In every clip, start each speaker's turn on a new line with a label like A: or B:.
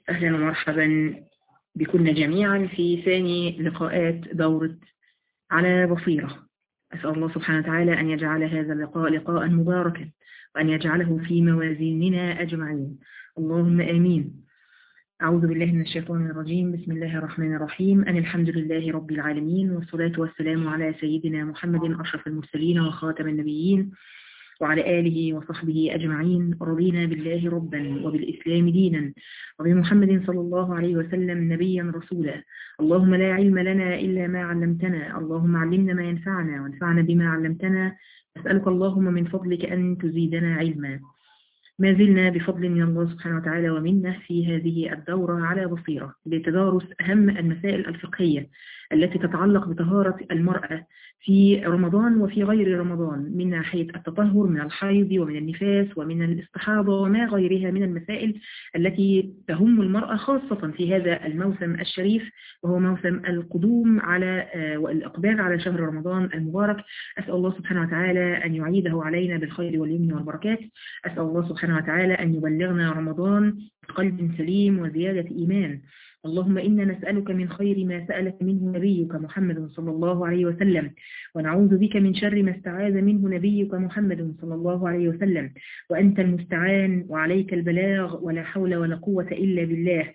A: أهلا ومرحبا بكنا جميعا في ثاني لقاءات دورة على بصيرة أسأل الله سبحانه وتعالى أن يجعل هذا اللقاء لقاء مباركا وأن يجعله في موازيننا أجمعين اللهم آمين أعوذ بالله من الشيطان الرجيم بسم الله الرحمن الرحيم أن الحمد لله رب العالمين والصلاة والسلام على سيدنا محمد أشرف المرسلين وخاتم النبيين وعلى آله وصحبه أجمعين رضينا بالله ربا وبالإسلام دينا وبمحمد صلى الله عليه وسلم نبيا رسولا اللهم لا علم لنا إلا ما علمتنا اللهم علمنا ما ينفعنا وانفعنا بما علمتنا أسألك اللهم من فضلك أن تزيدنا علما ما زلنا بفضل من الله سبحانه وتعالى ومنه في هذه الدورة على بصيرة لتدارس أهم المسائل الفقهية التي تتعلق بطهارة المرأة في رمضان وفي غير رمضان من ناحية التطهر من الحيض ومن النفاس ومن الاستحاضة وما غيرها من المسائل التي تهم المرأة خاصة في هذا الموسم الشريف وهو موسم القدوم على والإقبال على شهر رمضان المبارك أسأل الله سبحانه وتعالى أن يعيده علينا بالخير واليمن والبركات أسأل الله سبحانه وتعالى أن يبلغنا رمضان بقلب سليم وزيادة إيمان اللهم إنا نسألك من خير ما سألك منه نبيك محمد صلى الله عليه وسلم ونعوذ بك من شر ما استعاذ منه نبيك محمد صلى الله عليه وسلم وأنت المستعان وعليك البلاغ ولا حول ولا قوة إلا بالله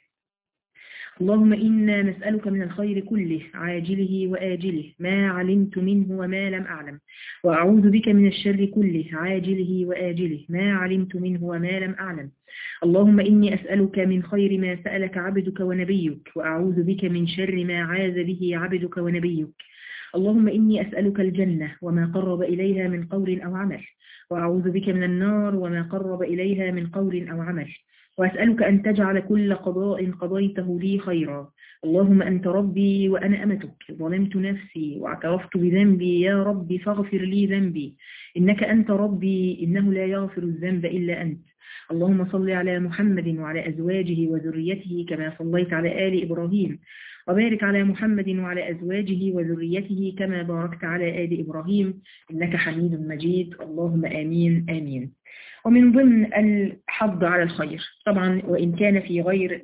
A: اللهم إنا نسألك من الخير كله عاجله وآجله ما علمت منه وما لم أعلم وأعوذ بك من الشر كله عاجله وآجله ما علمت منه وما لم أعلم اللهم إني أسألك من خير ما سألك عبدك ونبيك وأعوذ بك من شر ما عاذ به عبدك ونبيك اللهم إني أسألك الجنة وما قرب إليها من قول أو عمل وأعوذ بك من النار وما قرب إليها من قول أو عمل وأسألك أن تجعل كل قضاء قضيته لي خيرا اللهم أنت ربي وأنا أمتك ظلمت نفسي واعترفت بذنبي يا ربي فاغفر لي ذنبي إنك أنت ربي إنه لا يغفر الذنب إلا أنت اللهم صل على محمد وعلى أزواجه وذريته كما صليت على آل إبراهيم وبارك على محمد وعلى أزواجه وذريته كما باركت على آل إبراهيم إنك حميد مجيد اللهم آمين آمين ومن ضمن الحض على الخير طبعا وإن كان في غير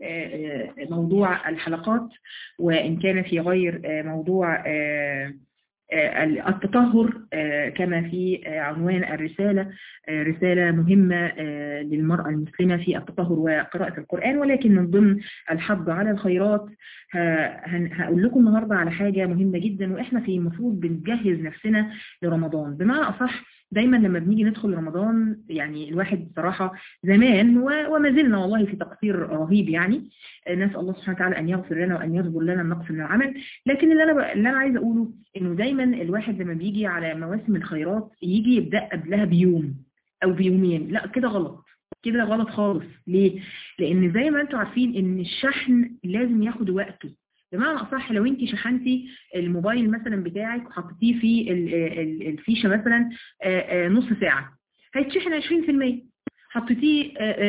A: موضوع الحلقات وإن كان في غير موضوع التطهر كما في عنوان الرسالة رسالة مهمة للمرأة المسلمة في التطهر وقراءة القرآن ولكن من ضمن الحض على الخيرات هقول لكم النهاردة على حاجة مهمة جدا وإحنا في المفروض بنجهز نفسنا لرمضان بمعنى أصح دايما لما بنيجي ندخل رمضان يعني الواحد بصراحة زمان وما زلنا والله في تقصير رهيب يعني نسأل الله سبحانه وتعالى أن يغفر لنا وأن يجبر لنا النقص من العمل لكن اللي أنا, اللي أنا عايزة أقوله إنه دايما الواحد لما بيجي على مواسم الخيرات يجي يبدأ قبلها بيوم أو بيومين لا كده غلط كده غلط خالص ليه؟ لأن زي ما أنتم عارفين إن الشحن لازم ياخد وقته بمعنى أصح لو انت شحنتي الموبايل مثلا بتاعك وحطيتيه في الفيشة مثلا نص ساعة هيتشحن 20% حطيتيه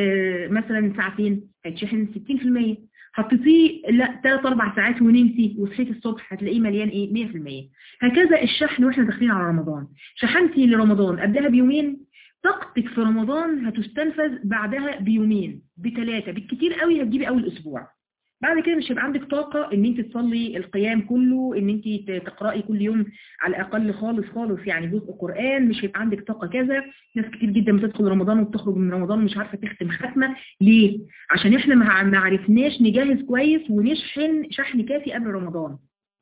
A: مثلا ساعتين هيتشحن 60% حطيتيه لا 3 4 ساعات ونمتي وصحيتي الصبح هتلاقيه مليان ايه 100% هكذا الشحن واحنا داخلين على رمضان شحنتي لرمضان قبلها بيومين طاقتك في رمضان هتستنفذ بعدها بيومين بثلاثة بالكتير قوي هتجيبي اول اسبوع بعد كده مش هيبقى عندك طاقة ان انت تصلي القيام كله ان انت تقرأي كل يوم على الاقل خالص خالص يعني جزء قرآن مش هيبقى عندك طاقة كذا ناس كتير جدا بتدخل رمضان وبتخرج من رمضان مش عارفة تختم ختمة ليه عشان احنا ما عرفناش نجهز كويس ونشحن شحن كافي قبل رمضان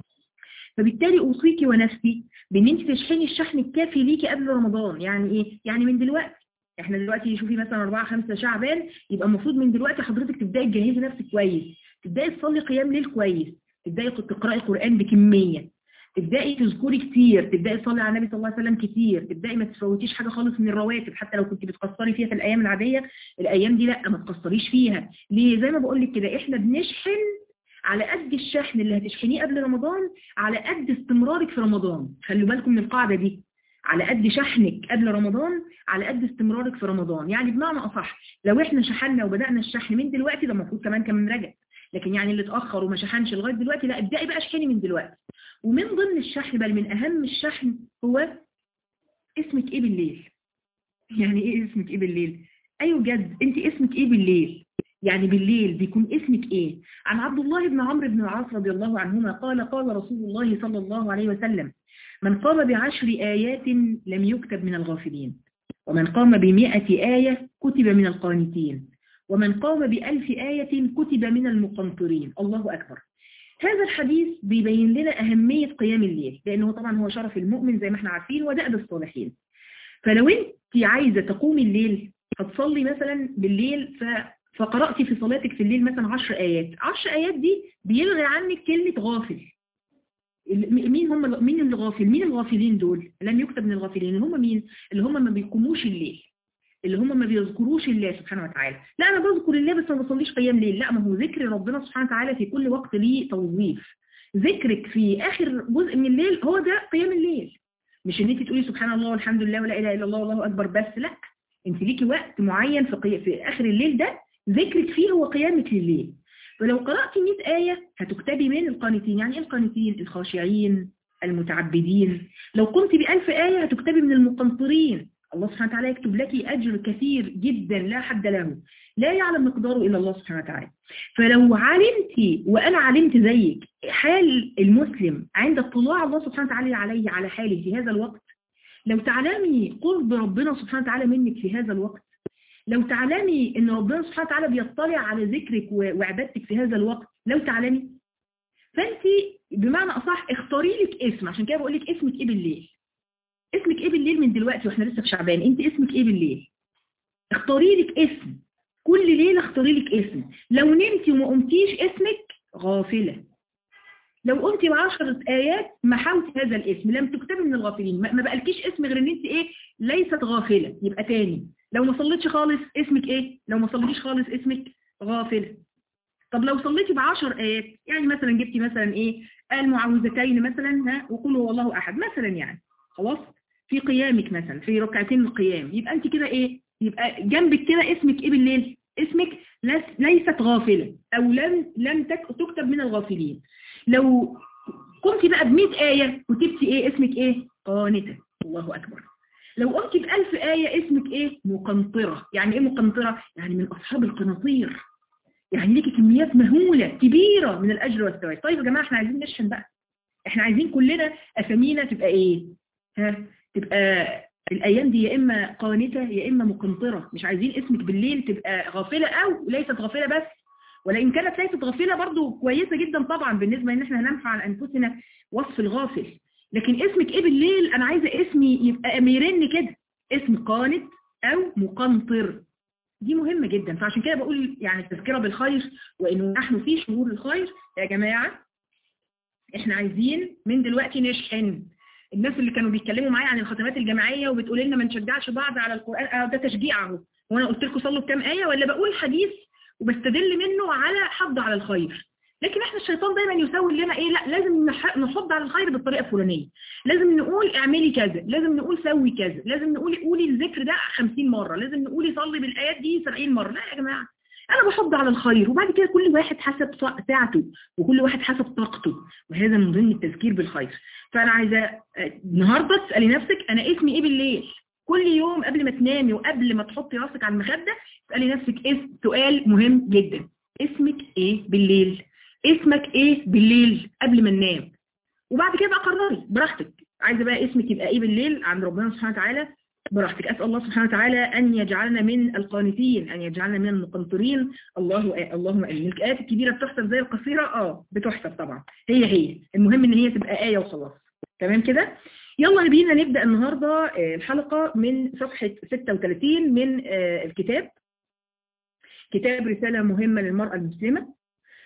A: فبالتالي اوصيكي ونفسي بان انت تشحني الشحن الكافي ليكي قبل رمضان يعني ايه يعني من دلوقتي احنا دلوقتي شوفي مثلا 4 5 شعبان يبقى المفروض من دلوقتي حضرتك تبداي تجهزي نفسك كويس تبداي تصلي قيام ليل كويس تبداي تقراي قران بكميه تبداي تذكري كتير تبداي تصلي على النبي صلى الله عليه وسلم كتير تبداي ما تفوتيش حاجه خالص من الرواتب حتى لو كنت بتقصري فيها في الايام العاديه الايام دي لا ما تقصريش فيها ليه زي ما بقول لك كده احنا بنشحن على قد الشحن اللي هتشحنيه قبل رمضان على قد استمرارك في رمضان خلوا بالكم من القاعده دي على قد شحنك قبل رمضان على قد استمرارك في رمضان يعني بمعنى اصح لو احنا شحنا وبدانا الشحن من دلوقتي ده المفروض كمان كان من رجب لكن يعني اللي اتأخر وما شحنش لغاية دلوقتي لا ابدأي بقى اشحني من دلوقتي ومن ضمن الشحن بل من أهم الشحن هو اسمك ايه بالليل يعني ايه اسمك ايه بالليل ايوه جد انت اسمك ايه بالليل يعني بالليل بيكون اسمك ايه عن عبد الله بن عمرو بن العاص رضي الله عنهما قال قال رسول الله صلى الله عليه وسلم من قام بعشر آيات لم يكتب من الغافلين ومن قام بمئة آية كتب من القانتين ومن قام بألف آية كتب من المقنطرين الله أكبر هذا الحديث بيبين لنا أهمية قيام الليل لأنه طبعا هو شرف المؤمن زي ما احنا عارفين ودأب الصالحين فلو انت عايزة تقومي الليل هتصلي مثلا بالليل ف... فقرأت في صلاتك في الليل مثلا عشر آيات عشر آيات دي بيلغي عنك كلمة غافل مين هم مين الغافل مين الغافلين دول لم يكتب من الغافلين اللي هم مين اللي هم ما بيقوموش الليل اللي هم ما بيذكروش الله سبحانه وتعالى لا انا بذكر الله بس ما بصليش قيام ليل لا ما هو ذكر ربنا سبحانه وتعالى في كل وقت ليه توظيف ذكرك في اخر جزء من الليل هو ده قيام الليل مش ان انت تقولي سبحان الله والحمد لله ولا اله الا الله والله اكبر بس لا انت ليكي وقت معين في, قي... في اخر الليل ده ذكرك فيه هو قيامك لليل فلو قرأت 100 آية هتكتبي من القانتين يعني ايه القانتين الخاشعين المتعبدين لو قمت بألف آية هتكتبي من المقنطرين الله سبحانه وتعالى يكتب لك أجر كثير جدا لا حد له لا يعلم مقداره إلا الله سبحانه وتعالى فلو علمت وأنا علمت زيك حال المسلم عند اطلاع الله سبحانه وتعالى عليه على حاله في هذا الوقت لو تعلمي قرب ربنا سبحانه وتعالى منك في هذا الوقت لو تعلمي ان ربنا سبحانه وتعالى بيطلع على ذكرك وعبادتك في هذا الوقت لو تعلمي فانت بمعنى اصح اختاري لك اسم عشان كده بقول لك اسمك ايه بالليل اسمك ايه بالليل من دلوقتي واحنا لسه في شعبان انت اسمك ايه بالليل اختاري لك اسم كل ليلة اختاري لك اسم لو نمتي وما قمتيش اسمك غافلة لو قمتي بعشرة آيات محوت هذا الاسم لم تكتبي من الغافلين ما بقالكيش اسم غير ان انت ايه ليست غافلة يبقى تاني لو ما صليتش خالص اسمك ايه لو ما صليتيش خالص اسمك غافلة طب لو صليتي بعشر آيات يعني مثلا جبتي مثلا ايه المعوذتين مثلا ها وقولوا هو الله احد مثلا يعني خلاص في قيامك مثلا في ركعتين القيام يبقى انت كده ايه يبقى جنبك كده اسمك ايه بالليل اسمك ليست غافلة او لم لم تكتب من الغافلين لو قمت بقى ب آية وتبتي ايه اسمك ايه قانتة الله اكبر لو قمت بألف آية اسمك ايه مقنطرة يعني ايه مقنطرة يعني من اصحاب القناطير يعني ليكي كميات مهولة كبيرة من الاجر والثواب طيب يا جماعة احنا عايزين نشحن بقى احنا عايزين كلنا اسامينا تبقى ايه ها تبقى الأيام دي يا إما قانتة يا إما مقنطرة مش عايزين اسمك بالليل تبقى غافلة أو ليست غافلة بس ولئن كانت ليست غافلة برضو كويسة جدا طبعا بالنسبة إن إحنا هننفع عن أنفسنا وصف الغافل لكن اسمك إيه بالليل أنا عايزة اسمي يبقى أميرن كده اسم قانت أو مقنطر دي مهمة جدا فعشان كده بقول يعني التذكرة بالخير وإنه نحن في شهور الخير يا جماعة إحنا عايزين من دلوقتي نشحن الناس اللي كانوا بيتكلموا معايا عن الختمات الجماعية وبتقول لنا ما نشجعش بعض على القرآن اه ده تشجيع اهو وانا قلت لكم صلوا بكام آية ولا بقول حديث وبستدل منه على حض على الخير لكن احنا الشيطان دايما يسوي لنا ايه لا لازم نحض على الخير بالطريقة الفلانية لازم نقول اعملي كذا لازم نقول سوي كذا لازم نقول قولي الذكر ده 50 مرة لازم نقولي صلي بالايات دي 70 مرة لا يا جماعة انا بحض على الخير وبعد كده كل واحد حسب ساعته وكل واحد حسب طاقته وهذا من ضمن التذكير بالخير فانا عايزه النهارده تسالي نفسك انا اسمي ايه بالليل كل يوم قبل ما تنامي وقبل ما تحطي راسك على المخده تسالي نفسك اسم سؤال مهم جدا اسمك ايه بالليل اسمك ايه بالليل قبل ما ننام وبعد كده بقى قرري براحتك عايزه بقى اسمك يبقى ايه بالليل عند ربنا سبحانه وتعالى براحتك أسأل الله سبحانه وتعالى أن يجعلنا من القانتين أن يجعلنا من المقنطرين الله اللهم أمين الآيات الكبيرة بتحسب زي القصيرة آه بتحسب طبعا هي هي المهم إن هي تبقى آية وخلاص تمام كده يلا بينا نبدأ النهاردة الحلقة من صفحة 36 من الكتاب كتاب رسالة مهمة للمرأة المسلمة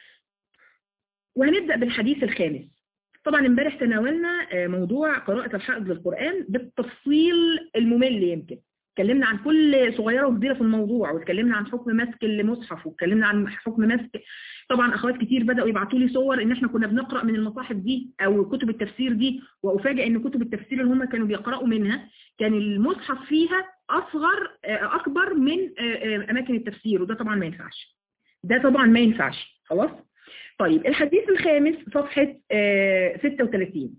A: وهنبدأ بالحديث الخامس طبعا امبارح تناولنا موضوع قراءة الحائض للقرآن بالتفصيل الممل يمكن اتكلمنا عن كل صغيرة وكبيرة في الموضوع واتكلمنا عن حكم مسك المصحف واتكلمنا عن حكم مسك طبعا اخوات كتير بدأوا يبعتوا لي صور ان احنا كنا بنقرأ من المصاحف دي او كتب التفسير دي وافاجئ ان كتب التفسير اللي هم كانوا بيقرأوا منها كان المصحف فيها اصغر اكبر من اماكن التفسير وده طبعا ما ينفعش ده طبعا ما ينفعش خلاص طيب الحديث الخامس صفحة 36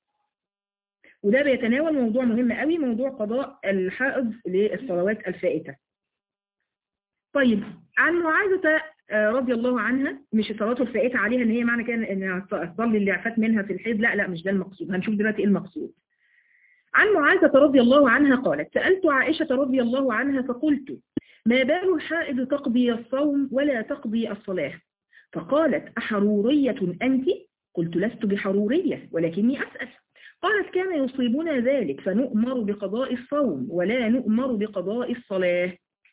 A: وده بيتناول موضوع مهم قوي موضوع قضاء الحائض للصلوات الفائتة طيب عن معاذة رضي الله عنها مش الصلاة الفائتة عليها ان هي معنى كان انها تصلي اللي عفات منها في الحيض لا لا مش ده المقصود هنشوف دلوقتي ايه المقصود عن معاذة رضي الله عنها قالت سألت عائشة رضي الله عنها فقلت ما بال الحائض تقضي الصوم ولا تقضي الصلاة فقالت أحرورية أنت قلت لست بحرورية ولكني أسأل قالت كان يصيبنا ذلك فنؤمر بقضاء الصوم ولا نؤمر بقضاء الصلاة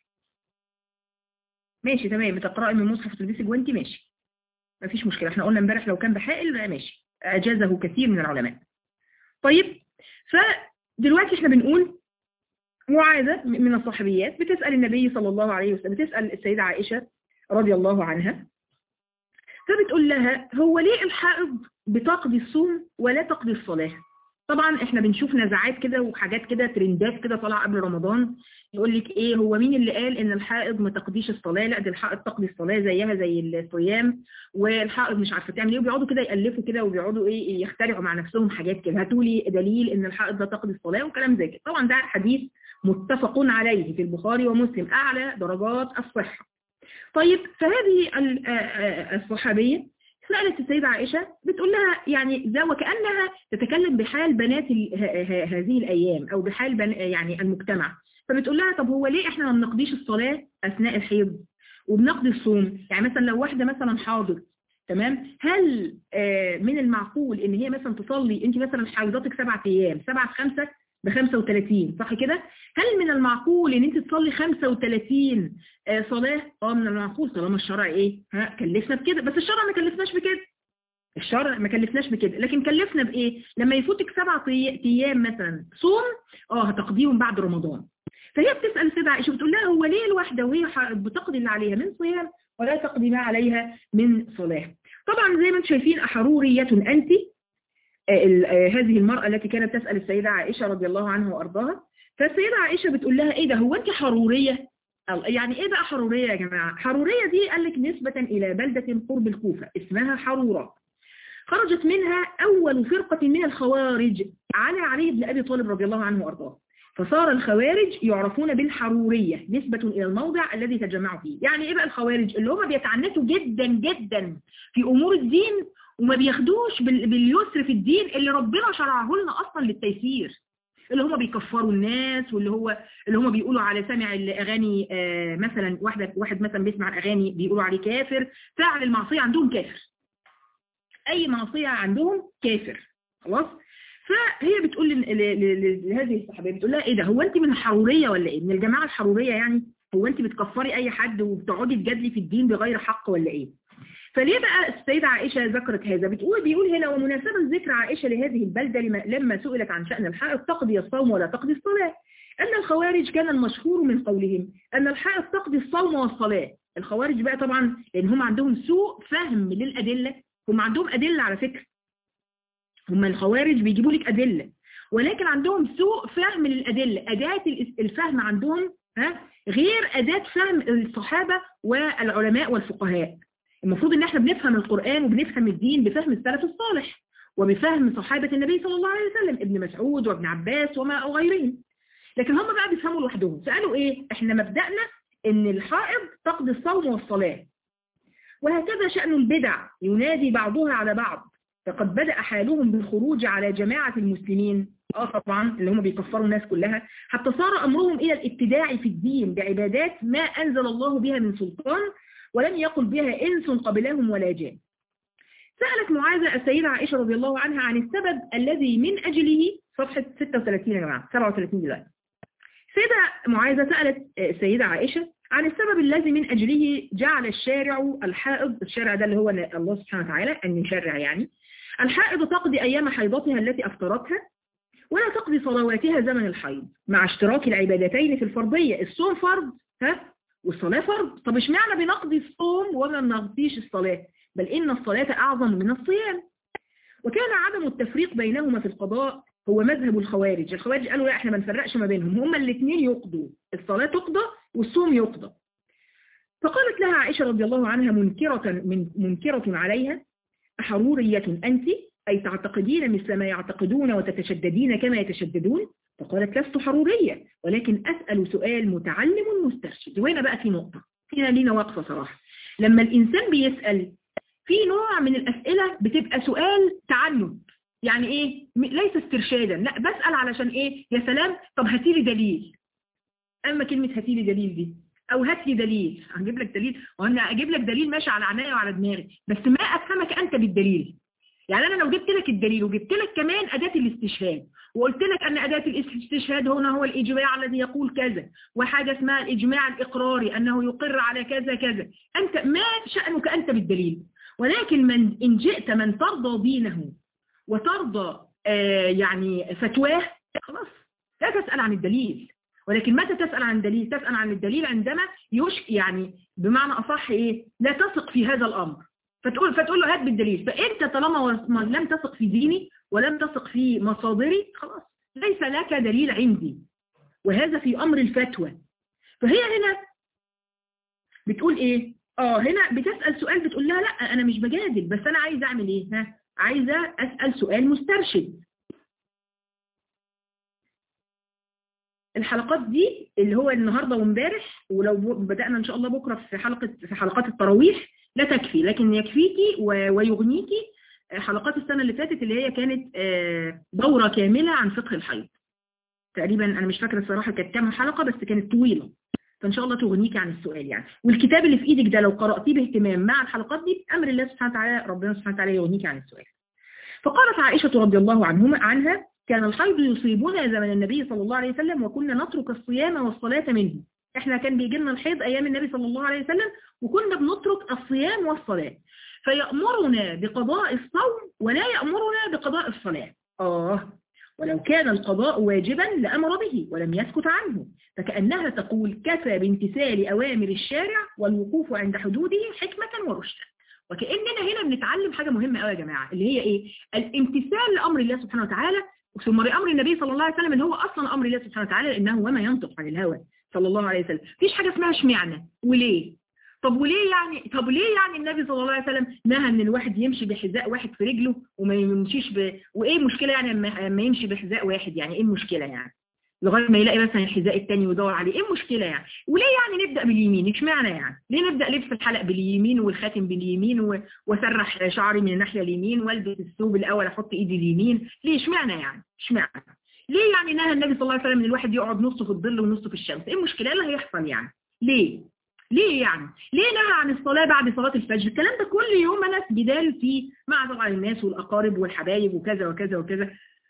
A: ماشي تمام بتقرأي من مصحف تلبسي جوانتي ماشي مفيش مشكلة احنا قلنا امبارح لو كان بحائل ماشي أجازه كثير من العلماء طيب فدلوقتي احنا بنقول معاذة من الصحابيات بتسأل النبي صلى الله عليه وسلم بتسأل السيدة عائشة رضي الله عنها فبتقول لها هو ليه الحائض بتقضي الصوم ولا تقضي الصلاة طبعا احنا بنشوف نزعات كده وحاجات كده ترندات كده طالعه قبل رمضان يقول لك ايه هو مين اللي قال ان الحائض ما تقضيش الصلاه لا دي الحائض تقضي الصلاه زيها زي الصيام والحائض مش عارفه تعمل ايه وبيقعدوا كده يالفوا كده وبيقعدوا ايه يخترعوا مع نفسهم حاجات كده هاتوا لي دليل ان الحائض لا تقضي الصلاه وكلام زي كده طبعا ده حديث متفق عليه في البخاري ومسلم اعلى درجات الصحه طيب فهذه الصحابيه سألت السيدة عائشة بتقول لها يعني ده وكأنها تتكلم بحال بنات هذه الأيام أو بحال بن يعني المجتمع فبتقول لها طب هو ليه احنا ما بنقضيش الصلاة أثناء الحيض وبنقضي الصوم يعني مثلا لو واحدة مثلا حاضر تمام هل من المعقول ان هي مثلا تصلي انت مثلا حيضاتك سبعة ايام سبعة في خمسة ب 35 صح كده هل من المعقول ان انت تصلي 35 صلاة اه من المعقول طالما الشرع ايه ها كلفنا بكده بس الشرع ما كلفناش بكده الشرع ما كلفناش بكده لكن كلفنا بايه لما يفوتك سبع ايام مثلا صوم اه هتقضيهم بعد رمضان فهي بتسأل السيدة عائشة بتقول لها هو ليه الواحدة وهي بتقضي اللي عليها من صيام ولا تقضي ما عليها من صلاة طبعا زي ما انتم شايفين أحرورية أنت هذه المرأة التي كانت تسأل السيدة عائشة رضي الله عنها وأرضاها فالسيدة عائشة بتقول لها ايه ده هو انت حرورية يعني ايه بقى حرورية يا جماعة حرورية دي قال لك نسبة الى بلدة قرب الكوفة اسمها حرورة خرجت منها اول فرقة من الخوارج على علي بن ابي طالب رضي الله عنه وارضاه فصار الخوارج يعرفون بالحرورية نسبة إلى الموضع الذي تجمعوا فيه يعني إيه بقى الخوارج اللي هم بيتعنتوا جدا جدا في أمور الدين وما بياخدوش باليسر في الدين اللي ربنا شرعه لنا أصلا للتيسير اللي هم بيكفروا الناس واللي هو اللي هم بيقولوا على سامع الاغاني آه مثلا واحده واحد مثلا بيسمع الاغاني بيقولوا عليه كافر فاعل المعصيه عندهم كافر اي معصيه عندهم كافر خلاص فهي بتقول لهذه الصحابيه بتقول لها ايه ده هو انت من الحروريه ولا ايه من الجماعه الحروريه يعني هو انت بتكفري اي حد وبتقعدي تجادلي في الدين بغير حق ولا ايه فليه بقى السيدة عائشة ذكرت هذا بتقول بيقول هنا ومناسبة ذكر عائشة لهذه البلدة لما سئلت عن شأن الحائض تقضي الصوم ولا تقضي الصلاة أن الخوارج كان المشهور من قولهم أن الحائض تقضي الصوم والصلاة الخوارج بقى طبعا لأن هم عندهم سوء فهم للأدلة هم عندهم أدلة على فكرة هم الخوارج بيجيبوا لك أدلة ولكن عندهم سوء فهم للأدلة أداة الفهم عندهم ها غير أداة فهم الصحابة والعلماء والفقهاء المفروض ان احنا بنفهم القرآن وبنفهم الدين بفهم السلف الصالح وبفهم صحابة النبي صلى الله عليه وسلم ابن مسعود وابن عباس وما وغيرهم لكن هم بقى بيفهموا لوحدهم سألوا ايه احنا مبدأنا ان الحائض تقضي الصوم والصلاة وهكذا شأن البدع ينادي بعضها على بعض فقد بدأ حالهم بالخروج على جماعة المسلمين اه طبعا اللي هم بيكفروا الناس كلها حتى صار أمرهم إلى الابتداع في الدين بعبادات ما أنزل الله بها من سلطان ولم يقل بها إنس قبلهم ولا جان سألت معاذة السيدة عائشة رضي الله عنها عن السبب الذي من أجله صفحة 36 يا جماعة 37 دلوقتي سيدة معاذة سألت السيدة عائشة عن السبب الذي من أجله جعل الشارع الحائض الشارع ده اللي هو الله سبحانه وتعالى أن يشرع يعني الحائض تقضي أيام حيضتها التي أفطرتها ولا تقضي صلواتها زمن الحيض مع اشتراك العبادتين في الفرضية الصوم فرض ها والصلاة فرض طب اشمعنى بنقضي الصوم وما بنقضيش الصلاة بل إن الصلاة أعظم من الصيام وكان عدم التفريق بينهما في القضاء هو مذهب الخوارج الخوارج قالوا لا احنا ما نفرقش ما بينهم هما الاثنين يقضوا الصلاة تقضى والصوم يقضى فقالت لها عائشة رضي الله عنها منكرة من منكرة عليها أحرورية أنت أي تعتقدين مثل ما يعتقدون وتتشددين كما يتشددون فقالت لست حرورية ولكن أسأل سؤال متعلم مسترشد وهنا بقى في نقطة هنا لينا وقفة صراحة لما الإنسان بيسأل في نوع من الأسئلة بتبقى سؤال تعنت يعني إيه ليس استرشادا لا بسأل علشان إيه يا سلام طب هاتيلي دليل أما كلمة هاتيلي دليل دي او هات لي دليل هجيب لك دليل وانا اجيب لك دليل ماشي على عينيا وعلى دماغي بس ما افهمك انت بالدليل يعني انا لو جبت لك الدليل وجبت لك كمان اداه الاستشهاد وقلت لك ان اداه الاستشهاد هنا هو الاجماع الذي يقول كذا وحاجه اسمها الاجماع الاقراري انه يقر على كذا كذا انت ما شانك انت بالدليل ولكن من ان جئت من ترضى دينه وترضى آه يعني فتواه خلاص لا تسال عن الدليل ولكن متى تسأل عن دليل تسأل عن الدليل عندما يش يعني بمعنى أصح إيه لا تثق في هذا الأمر فتقول فتقول له هات بالدليل فأنت طالما لم تثق في ديني ولم تثق في مصادري خلاص ليس لك دليل عندي وهذا في أمر الفتوى فهي هنا بتقول إيه آه هنا بتسأل سؤال بتقول لها لا أنا مش بجادل بس أنا عايزة أعمل إيه ها عايزة أسأل سؤال مسترشد الحلقات دي اللي هو النهاردة وامبارح ولو بدأنا إن شاء الله بكرة في حلقة في حلقات التراويح لا تكفي لكن يكفيكي ويغنيكي حلقات السنة اللي فاتت اللي هي كانت دورة كاملة عن فقه الحيض تقريبا أنا مش فاكرة الصراحة كانت كام حلقة بس كانت طويلة فإن شاء الله تغنيكي عن السؤال يعني والكتاب اللي في إيدك ده لو قرأتيه باهتمام مع الحلقات دي بأمر الله سبحانه وتعالى ربنا سبحانه وتعالى يغنيكي عن السؤال فقالت عائشة رضي الله عنهما عنها كان الحيض يصيبنا زمن النبي صلى الله عليه وسلم وكنا نترك الصيام والصلاة منه احنا كان بيجي لنا الحيض ايام النبي صلى الله عليه وسلم وكنا بنترك الصيام والصلاة فيأمرنا بقضاء الصوم ولا يأمرنا بقضاء الصلاة آه ولو كان القضاء واجبا لأمر به ولم يسكت عنه فكأنها تقول كفى بامتثال أوامر الشارع والوقوف عند حدوده حكمة ورشدا وكأننا هنا بنتعلم حاجة مهمة قوي يا جماعة اللي هي ايه الامتثال لأمر الله سبحانه وتعالى ثم لأمر النبي صلى الله عليه وسلم اللي هو أصلا أمر الله سبحانه وتعالى لأنه وما ينطق عن الهوى صلى الله عليه وسلم مفيش حاجة اسمها اشمعنى وليه طب وليه يعني طب ليه يعني النبي صلى الله عليه وسلم نهى ان الواحد يمشي بحذاء واحد في رجله وما يمشيش ب... وايه المشكله يعني لما يمشي بحذاء واحد يعني ايه المشكله يعني لغايه ما يلاقي مثلا الحذاء الثاني ويدور عليه ايه المشكله يعني وليه يعني نبدا باليمين اشمعنى يعني ليه نبدا لبس الحلق باليمين والخاتم باليمين و... واسرح شعري من الناحيه اليمين والبس الثوب الاول احط ايدي اليمين ليه اشمعنى يعني اشمعنى ليه يعني نهى النبي صلى الله عليه وسلم ان الواحد يقعد نصه في الظل ونصه في الشمس ايه المشكله اللي هيحصل يعني ليه ليه يعني ليه نهى عن الصلاة بعد صلاة الفجر الكلام ده كل يوم أنا بدال فيه مع طبعا الناس والأقارب والحبايب وكذا وكذا وكذا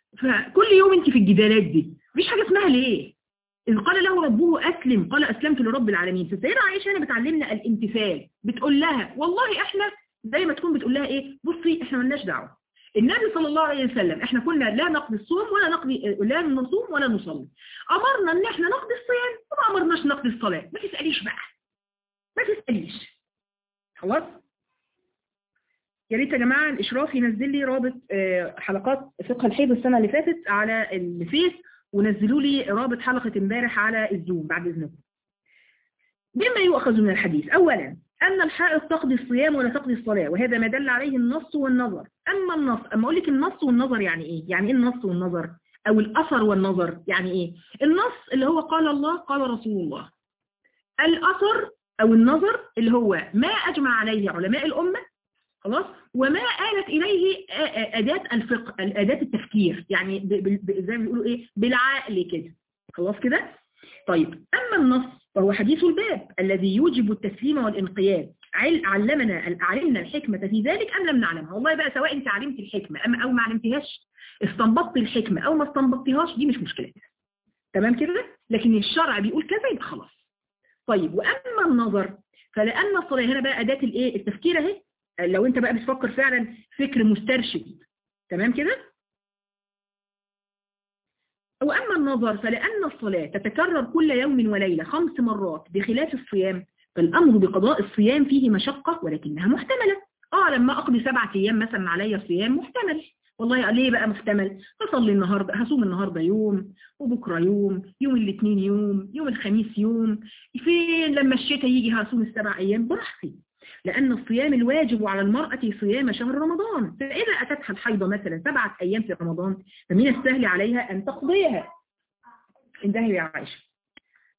A: فكل يوم انت في الجدالات دي مفيش حاجة اسمها ليه إذ قال له ربه أسلم قال أسلمت لرب العالمين فالسيدة عائشة هنا بتعلمنا الامتثال بتقول لها والله احنا زي ما تكون بتقول لها ايه بصي احنا ملناش دعوه النبي صلى الله عليه وسلم احنا كنا لا نقضي الصوم ولا نقضي لا نصوم ولا نصلي امرنا ان احنا نقضي الصيام وما امرناش نقضي الصلاه ما تساليش بقى ما تساليش خلاص يا ريت يا جماعه الاشراف ينزل لي رابط حلقات فقه الحيض السنه اللي فاتت على الفيس ونزلوا لي رابط حلقه امبارح على الزوم بعد اذنكم مما يؤخذ من الحديث اولا أن الحائض تقضي الصيام ولا تقضي الصلاة وهذا ما دل عليه النص والنظر أما النص أما أقول لك النص والنظر يعني إيه يعني إيه النص والنظر أو الأثر والنظر يعني إيه النص اللي هو قال الله قال رسول الله الأثر أو النظر اللي هو ما أجمع عليه علماء الأمة خلاص وما آلت إليه أداة الفقه أداة التفكير يعني زي ما بيقولوا إيه بالعقل كده خلاص كده طيب أما النص فهو حديث الباب الذي يوجب التسليم والانقياد علمنا علمنا الحكمة في ذلك أم لم نعلمها والله بقى سواء انت علمت الحكمة أم أو ما علمتهاش استنبطت الحكمة أو ما استنبطتهاش دي مش مشكلة تمام كده لكن الشرع بيقول كذا يبقى خلاص طيب وأما النظر فلأن الصلاة هنا بقى أداة الإيه التفكير اهي لو انت بقى بتفكر فعلا فكر مسترشد تمام كده وأما النظر فلأن الصلاة تتكرر كل يوم وليلة خمس مرات بخلاف الصيام فالأمر بقضاء الصيام فيه مشقة ولكنها محتملة آه لما أقضي سبعة أيام مثلا عليا صيام محتمل والله ليه بقى محتمل هصلي النهاردة هصوم النهاردة يوم وبكرة يوم يوم الاثنين يوم يوم الخميس يوم فين لما الشتاء يجي هصوم السبع أيام براحتي لأن الصيام الواجب على المرأة صيام شهر رمضان فإذا أتتها الحيضة مثلا سبعة أيام في رمضان فمن السهل عليها أن تقضيها انتهي يا عائشة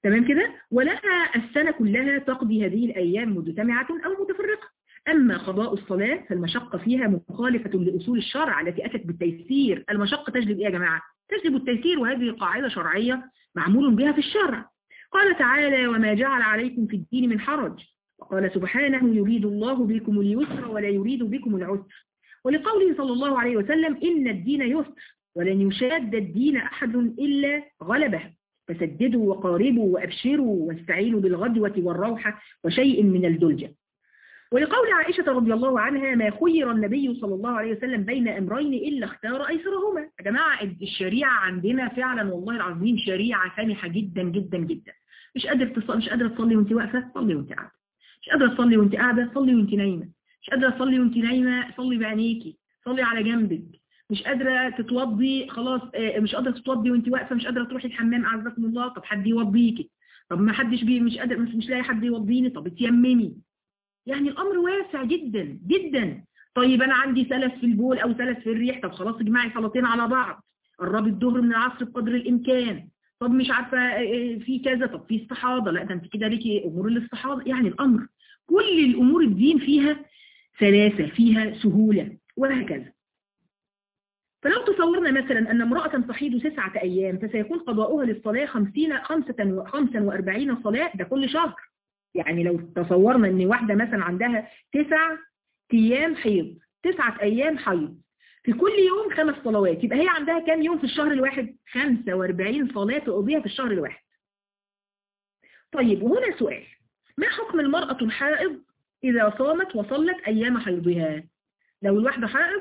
A: تمام كده ولها السنة كلها تقضي هذه الأيام مجتمعة أو متفرقة أما قضاء الصلاة فالمشقة فيها مخالفة لأصول الشرع التي أتت بالتيسير المشقة تجلب إيه يا جماعة؟ تجلب التيسير وهذه قاعدة شرعية معمول بها في الشرع قال تعالى وما جعل عليكم في الدين من حرج وقال سبحانه يريد الله بكم اليسر ولا يريد بكم العسر ولقوله صلى الله عليه وسلم إن الدين يسر ولن يشاد الدين أحد إلا غلبه فسددوا وقاربوا وأبشروا واستعينوا بالغدوة والروحة وشيء من الدلجة ولقول عائشة رضي الله عنها ما خير النبي صلى الله عليه وسلم بين أمرين إلا اختار أيسرهما يا جماعة الشريعة عندنا فعلا والله العظيم شريعة سامحة جدا جدا جدا مش قادر تصلي مش قادرة تصلي وانت واقفة صلي وانت قاعدة مش قادرة تصلي وانت قاعدة صلي وانت نايمة مش قادرة تصلي وانت نايمة صلي بعينيكي صلي على جنبك مش قادرة تتوضي خلاص مش قادرة تتوضي وانت واقفة مش قادرة تروحي الحمام أعزكم الله طب حد يوضيكي طب ما حدش بي مش قادر مش, مش لاقي حد يوضيني طب اتيممي يعني الأمر واسع جدا جدا طيب أنا عندي سلس في البول أو سلس في الريح طب خلاص اجمعي صلاتين على بعض قربي الظهر من العصر بقدر الإمكان طب مش عارفة في كذا طب في استحاضة لا ده انت كده ليكي أمور الاستحاضة يعني الأمر كل الأمور الدين فيها سلاسة فيها سهولة وهكذا فلو تصورنا مثلا أن امرأة تحيض تسعة أيام فسيكون قضاؤها للصلاة خمسين خمسة خمسا وأربعين صلاة ده كل شهر يعني لو تصورنا أن واحدة مثلا عندها تسع أيام حيض تسعة أيام حيض في كل يوم خمس صلوات يبقى هي عندها كام يوم في الشهر الواحد 45 صلاة تقضيها في الشهر الواحد طيب وهنا سؤال ما حكم المرأة الحائض إذا صامت وصلت أيام حيضها لو الواحدة حائض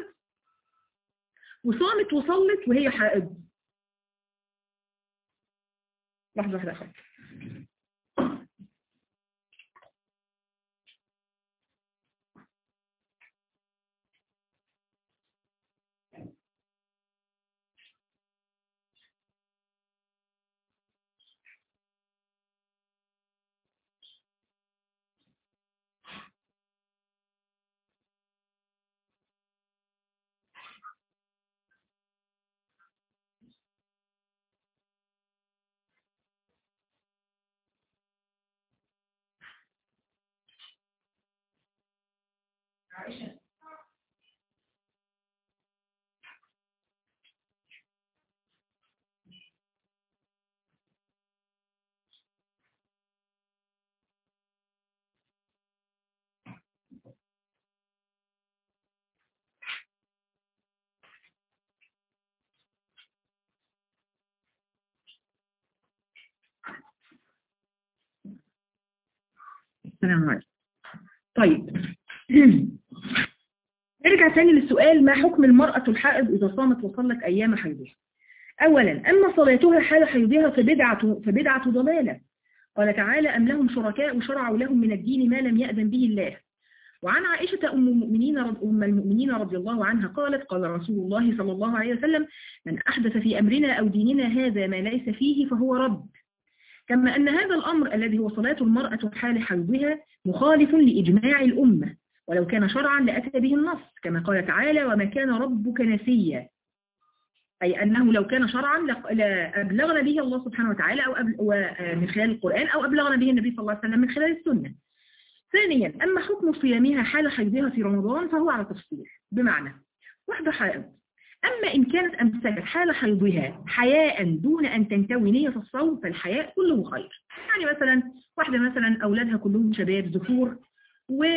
A: وصامت وصلت وهي حائض لحظة واحدة أخذ عائشة السلام عليكم طيب نرجع تاني للسؤال ما حكم المرأة الحائض إذا صامت وصلت أيام حيضها أولا أما صلاتها حال حيضها فبدعة, فبدعة ضلالة قال تعالى أم لهم شركاء شرعوا لهم من الدين ما لم يأذن به الله وعن عائشة أم المؤمنين, أم المؤمنين رضي الله عنها قالت قال رسول الله صلى الله عليه وسلم من أحدث في أمرنا أو ديننا هذا ما ليس فيه فهو رد كما أن هذا الأمر الذي هو صلاة المرأة حال حيضها مخالف لإجماع الأمة ولو كان شرعا لأتى به النص كما قال تعالى وما كان ربك نسيا أي أنه لو كان شرعا لأبلغنا به الله سبحانه وتعالى أو من خلال القرآن أو أبلغنا به النبي صلى الله عليه وسلم من خلال السنة ثانيا أما حكم صيامها حال حيضها في رمضان فهو على تفصيل بمعنى واحدة حائض أما إن كانت أمسكت حال حيضها حياء دون أن تنتوي نية الصوم فالحياء كله خير يعني مثلا واحدة مثلا أولادها كلهم شباب ذكور و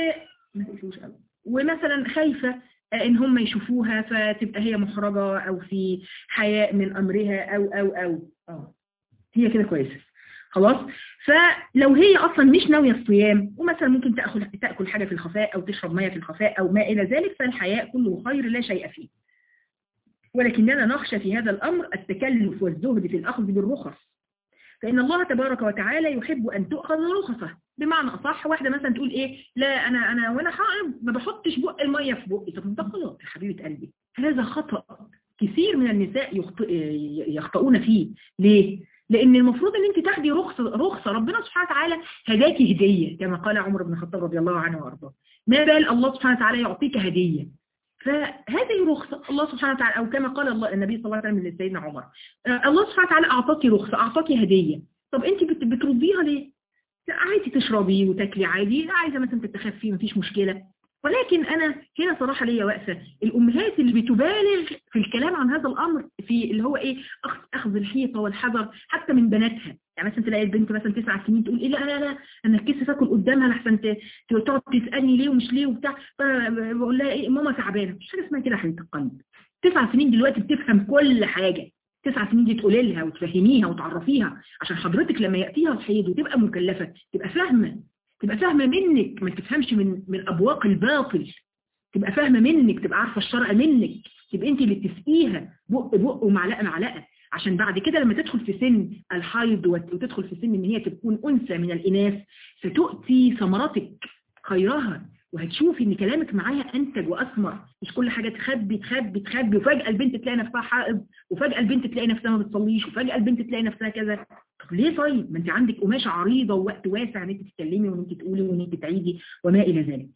A: ومثلا خايفة ان هم يشوفوها فتبقى هي محرجة او في حياء من امرها او او او اه هي كده كويسة خلاص فلو هي اصلا مش ناوية الصيام ومثلا ممكن تأكل, تأكل حاجة في الخفاء او تشرب مية في الخفاء او ما الى ذلك فالحياء كله خير لا شيء فيه ولكننا نخشى في هذا الامر التكلف والزهد في الاخذ بالرخص فإن الله تبارك وتعالى يحب أن تؤخذ رخصه بمعنى أصح واحدة مثلا تقول إيه لا أنا أنا وأنا حائض ما بحطش بق المية في بقي طب ده غلط يا حبيبة قلبي هذا خطأ كثير من النساء يخطئون فيه ليه؟ لأن المفروض أن أنت تاخدي رخصة, رخصة ربنا سبحانه وتعالى هداكي هدية كما قال عمر بن الخطاب رضي الله عنه وأرضاه ما بال الله سبحانه وتعالى يعطيك هدية فهذه رخصة الله سبحانه وتعالى أو كما قال الله النبي صلى الله عليه وسلم لسيدنا عمر الله سبحانه وتعالى أعطاك رخصة أعطاك هدية طب انت بت- بترضيها ليه لا عايزة تشربي وتاكلي عادي عايزة مثلا تتخفي مفيش مشكلة ولكن أنا هنا صراحة ليا وقفة الأمهات اللي بتبالغ في الكلام عن هذا الأمر في اللي هو إيه أخذ, أخذ الحيطة والحذر حتى من بناتها يعني مثلا تلاقي البنت مثلا تسع سنين تقول إيه لا لا لا أنا الكيس أكل قدامها لحسن ت- تقعد تسألني ليه ومش ليه وبتاع فبقول لها إيه ماما تعبانة مش حاجة اسمها كده يا حبيبة القلب تسع سنين دلوقتي بتفهم كل حاجة تسع سنين دي تقولي لها وتفهميها وتعرفيها عشان حضرتك لما يأتيها الحيض وتبقى مكلفة تبقى فاهمة تبقى فاهمة منك ما تفهمش من من أبواق الباطل تبقى فاهمة منك تبقى عارفة الشرع منك تبقى انت اللي تسقيها بق بق ومعلقة معلقة عشان بعد كده لما تدخل في سن الحيض وت- وتدخل في سن ان هي تكون أنثى من الإناث ستؤتي ثمرتك خيرها وهتشوفي ان كلامك معاها انتج واثمر مش كل حاجه تخبي تخبي تخبي وفجاه البنت تلاقي نفسها حائض وفجاه البنت تلاقي نفسها ما بتصليش وفجاه البنت تلاقي نفسها كذا طب ليه طيب ما انت عندك قماشه عريضه ووقت واسع ان انت تتكلمي وان انت تقولي وان انت تعيدي وما الى ذلك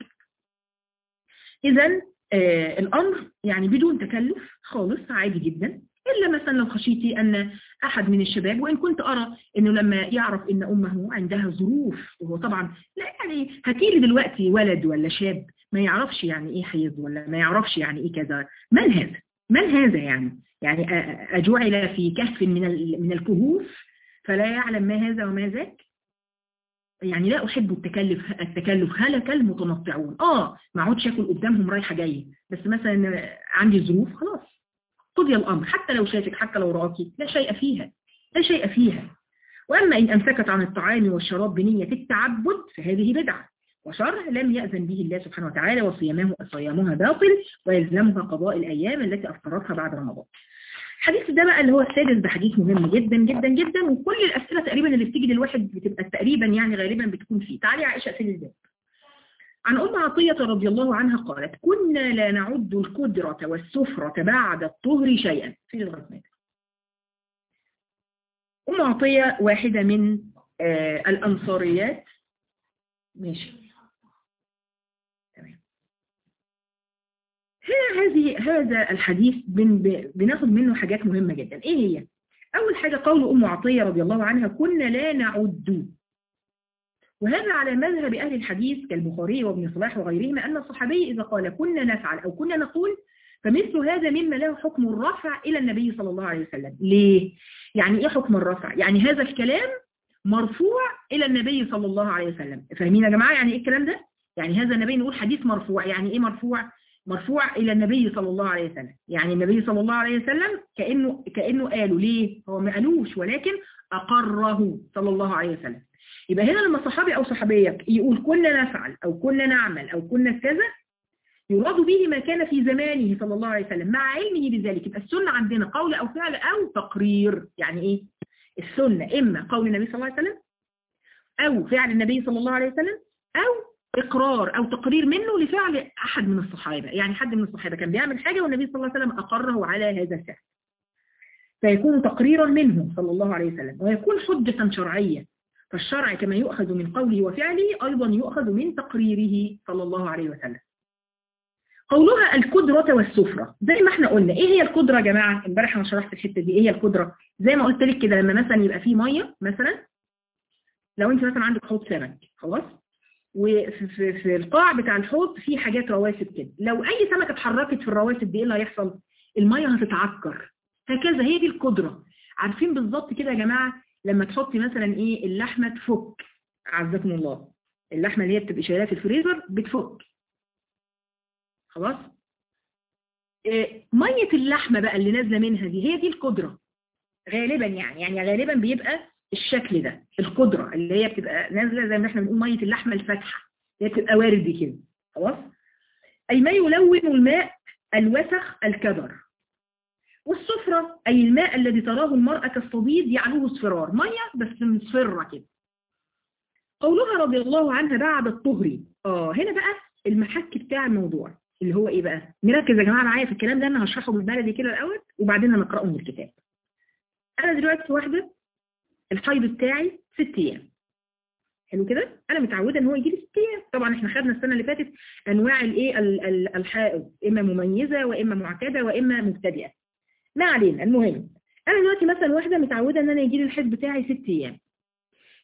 A: اذا آه الامر يعني بدون تكلف خالص عادي جدا الا مثلا لو خشيتي ان احد من الشباب وان كنت ارى انه لما يعرف ان امه عندها ظروف وهو طبعا لا يعني هتيجي دلوقتي ولد ولا شاب ما يعرفش يعني ايه حيض ولا ما يعرفش يعني ايه كذا من هذا من هذا يعني يعني أ- اجعل في كهف من ال- من الكهوف فلا يعلم ما هذا وما ذاك يعني لا احب التكلف التكلف هلك المتنطعون اه ما اقعدش اكل قدامهم رايحه جايه بس مثلا عندي ظروف خلاص قضي الامر حتى لو شافك حتى لو راكي لا شيء فيها لا شيء فيها واما ان امسكت عن الطعام والشراب بنيه التعبد فهذه بدعه وشرع لم يأذن به الله سبحانه وتعالى وصيامه صيامها باطل ويلزمها قضاء الأيام التي أفطرتها بعد رمضان الحديث ده بقى اللي هو السادس ده حديث مهم جدا جدا جدا وكل الأسئلة تقريبا اللي بتيجي للواحد بتبقى تقريبا يعني غالبا بتكون فيه تعالي عائشة في الباب عن أم عطية رضي الله عنها قالت كنا لا نعد الكدرة والسفرة بعد الطهر شيئا في لغاية مات أم عطية واحدة من آه الأنصاريات ماشي تمام هنا هذه هذا الحديث بن بناخد منه حاجات مهمة جدا ايه هي اول حاجة قول ام عطية رضي الله عنها كنا لا نعد وهذا على مذهب اهل الحديث كالبخاري وابن صلاح وغيرهما ان الصحابي اذا قال كنا نفعل او كنا نقول فمثل هذا مما له حكم الرفع الى النبي صلى الله عليه وسلم ليه يعني ايه حكم الرفع يعني هذا الكلام مرفوع الى النبي صلى الله عليه وسلم فاهمين يا جماعة يعني ايه الكلام ده يعني هذا النبي نقول حديث مرفوع يعني ايه مرفوع مرفوع إلى النبي صلى الله عليه وسلم يعني النبي صلى الله عليه وسلم كأنه, كأنه قاله ليه هو ما قالوش ولكن أقره صلى الله عليه وسلم يبقى هنا لما صحابي أو صحابية يقول كنا نفعل أو كنا نعمل أو كنا كذا يراد به ما كان في زمانه صلى الله عليه وسلم مع علمه بذلك يبقى السنة عندنا قول أو فعل أو تقرير يعني إيه السنة إما قول النبي صلى الله عليه وسلم أو فعل النبي صلى الله عليه وسلم أو إقرار أو تقرير منه لفعل أحد من الصحابة يعني حد من الصحابة كان بيعمل حاجة والنبي صلى الله عليه وسلم أقره على هذا الفعل فيكون تقريرا منه صلى الله عليه وسلم ويكون حجة شرعية فالشرع كما يؤخذ من قوله وفعله أيضا يؤخذ من تقريره صلى الله عليه وسلم قولها القدرة والسفرة زي ما احنا قلنا ايه هي القدرة يا جماعة امبارح انا شرحت الحتة دي ايه هي القدرة زي ما قلت لك كده لما مثلا يبقى فيه مية مثلا لو انت مثلا عندك حوض سمك خلاص وفي في, في القاع بتاع الحوض في حاجات رواسب كده لو اي سمكة اتحركت في الرواسب دي ايه اللي هيحصل المية هتتعكر هكذا هي دي القدرة عارفين بالظبط كده يا جماعة لما تحطي مثلا ايه اللحمة تفك عزكم الله اللحمة اللي هي بتبقى شايلها في الفريزر بتفك خلاص إيه مية اللحمة بقى اللي نازلة منها دي هي دي القدرة غالبا يعني يعني غالبا بيبقى الشكل ده القدرة اللي هي بتبقى نازلة زي ما احنا بنقول مية اللحمة الفاتحة اللي هي بتبقى واردة كده خلاص أي ما يلون الماء الوسخ الكدر والصفرة أي الماء الذي تراه المرأة كالصديد يعلوه اصفرار مية بس مصفرة كده قولها رضي الله عنها بعد الطهر اه هنا بقى المحك بتاع الموضوع اللي هو ايه بقى نركز يا جماعة معايا في الكلام ده انا هشرحه بالبلدي كده الاول وبعدين نقرأه من الكتاب انا دلوقتي واحدة الحيض بتاعي ست ايام حلو كده انا متعوده ان هو يجي لي ست ايام طبعا احنا خدنا السنه اللي فاتت انواع الايه الحائض اما مميزه واما معتاده واما مبتدئه ما علينا المهم انا دلوقتي مثلا واحده متعوده ان انا يجي لي الحيض بتاعي ست ايام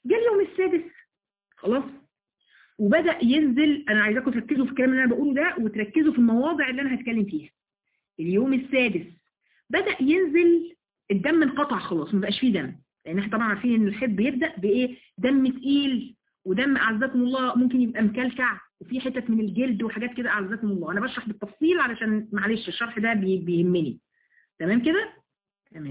A: جاء اليوم السادس خلاص وبدأ ينزل أنا عايزاكم تركزوا في الكلام اللي أنا بقوله ده وتركزوا في المواضع اللي أنا هتكلم فيها اليوم السادس بدأ ينزل الدم انقطع خلاص ما بقاش فيه دم لأن احنا طبعا عارفين إن الحب بيبدأ بإيه دم تقيل ودم أعزكم الله ممكن يبقى مكلكع وفي حتت من الجلد وحاجات كده أعزكم الله أنا بشرح بالتفصيل علشان معلش الشرح ده بيهمني تمام كده تمام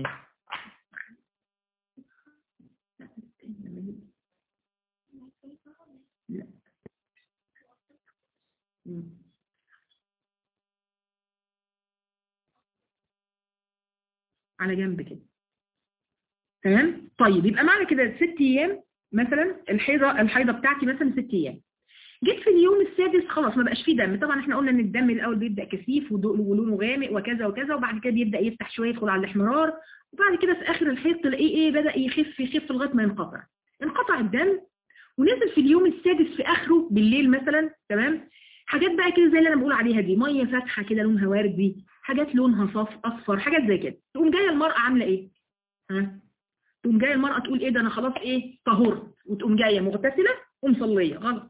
A: على جنب كده تمام طيب يبقى معنى كده ست ايام مثلا الحيضه الحيضه بتاعتي مثلا ست ايام جيت في اليوم السادس خلاص ما بقاش فيه دم طبعا احنا قلنا ان الدم الاول بيبدا كثيف ولونه غامق وكذا وكذا وبعد كده بيبدا يفتح شويه يدخل على الاحمرار وبعد كده في اخر الحيض تلاقيه ايه بدا يخف يخف لغايه ما ينقطع انقطع الدم ونزل في اليوم السادس في اخره بالليل مثلا تمام حاجات بقى كده زي اللي انا بقول عليها دي ميه فاتحه كده لونها وردي حاجات لونها صف اصفر حاجات زي كده تقوم جايه المراه عامله ايه ها تقوم جايه المراه تقول ايه ده انا خلاص ايه طهرت وتقوم جايه مغتسله ومصليه غلط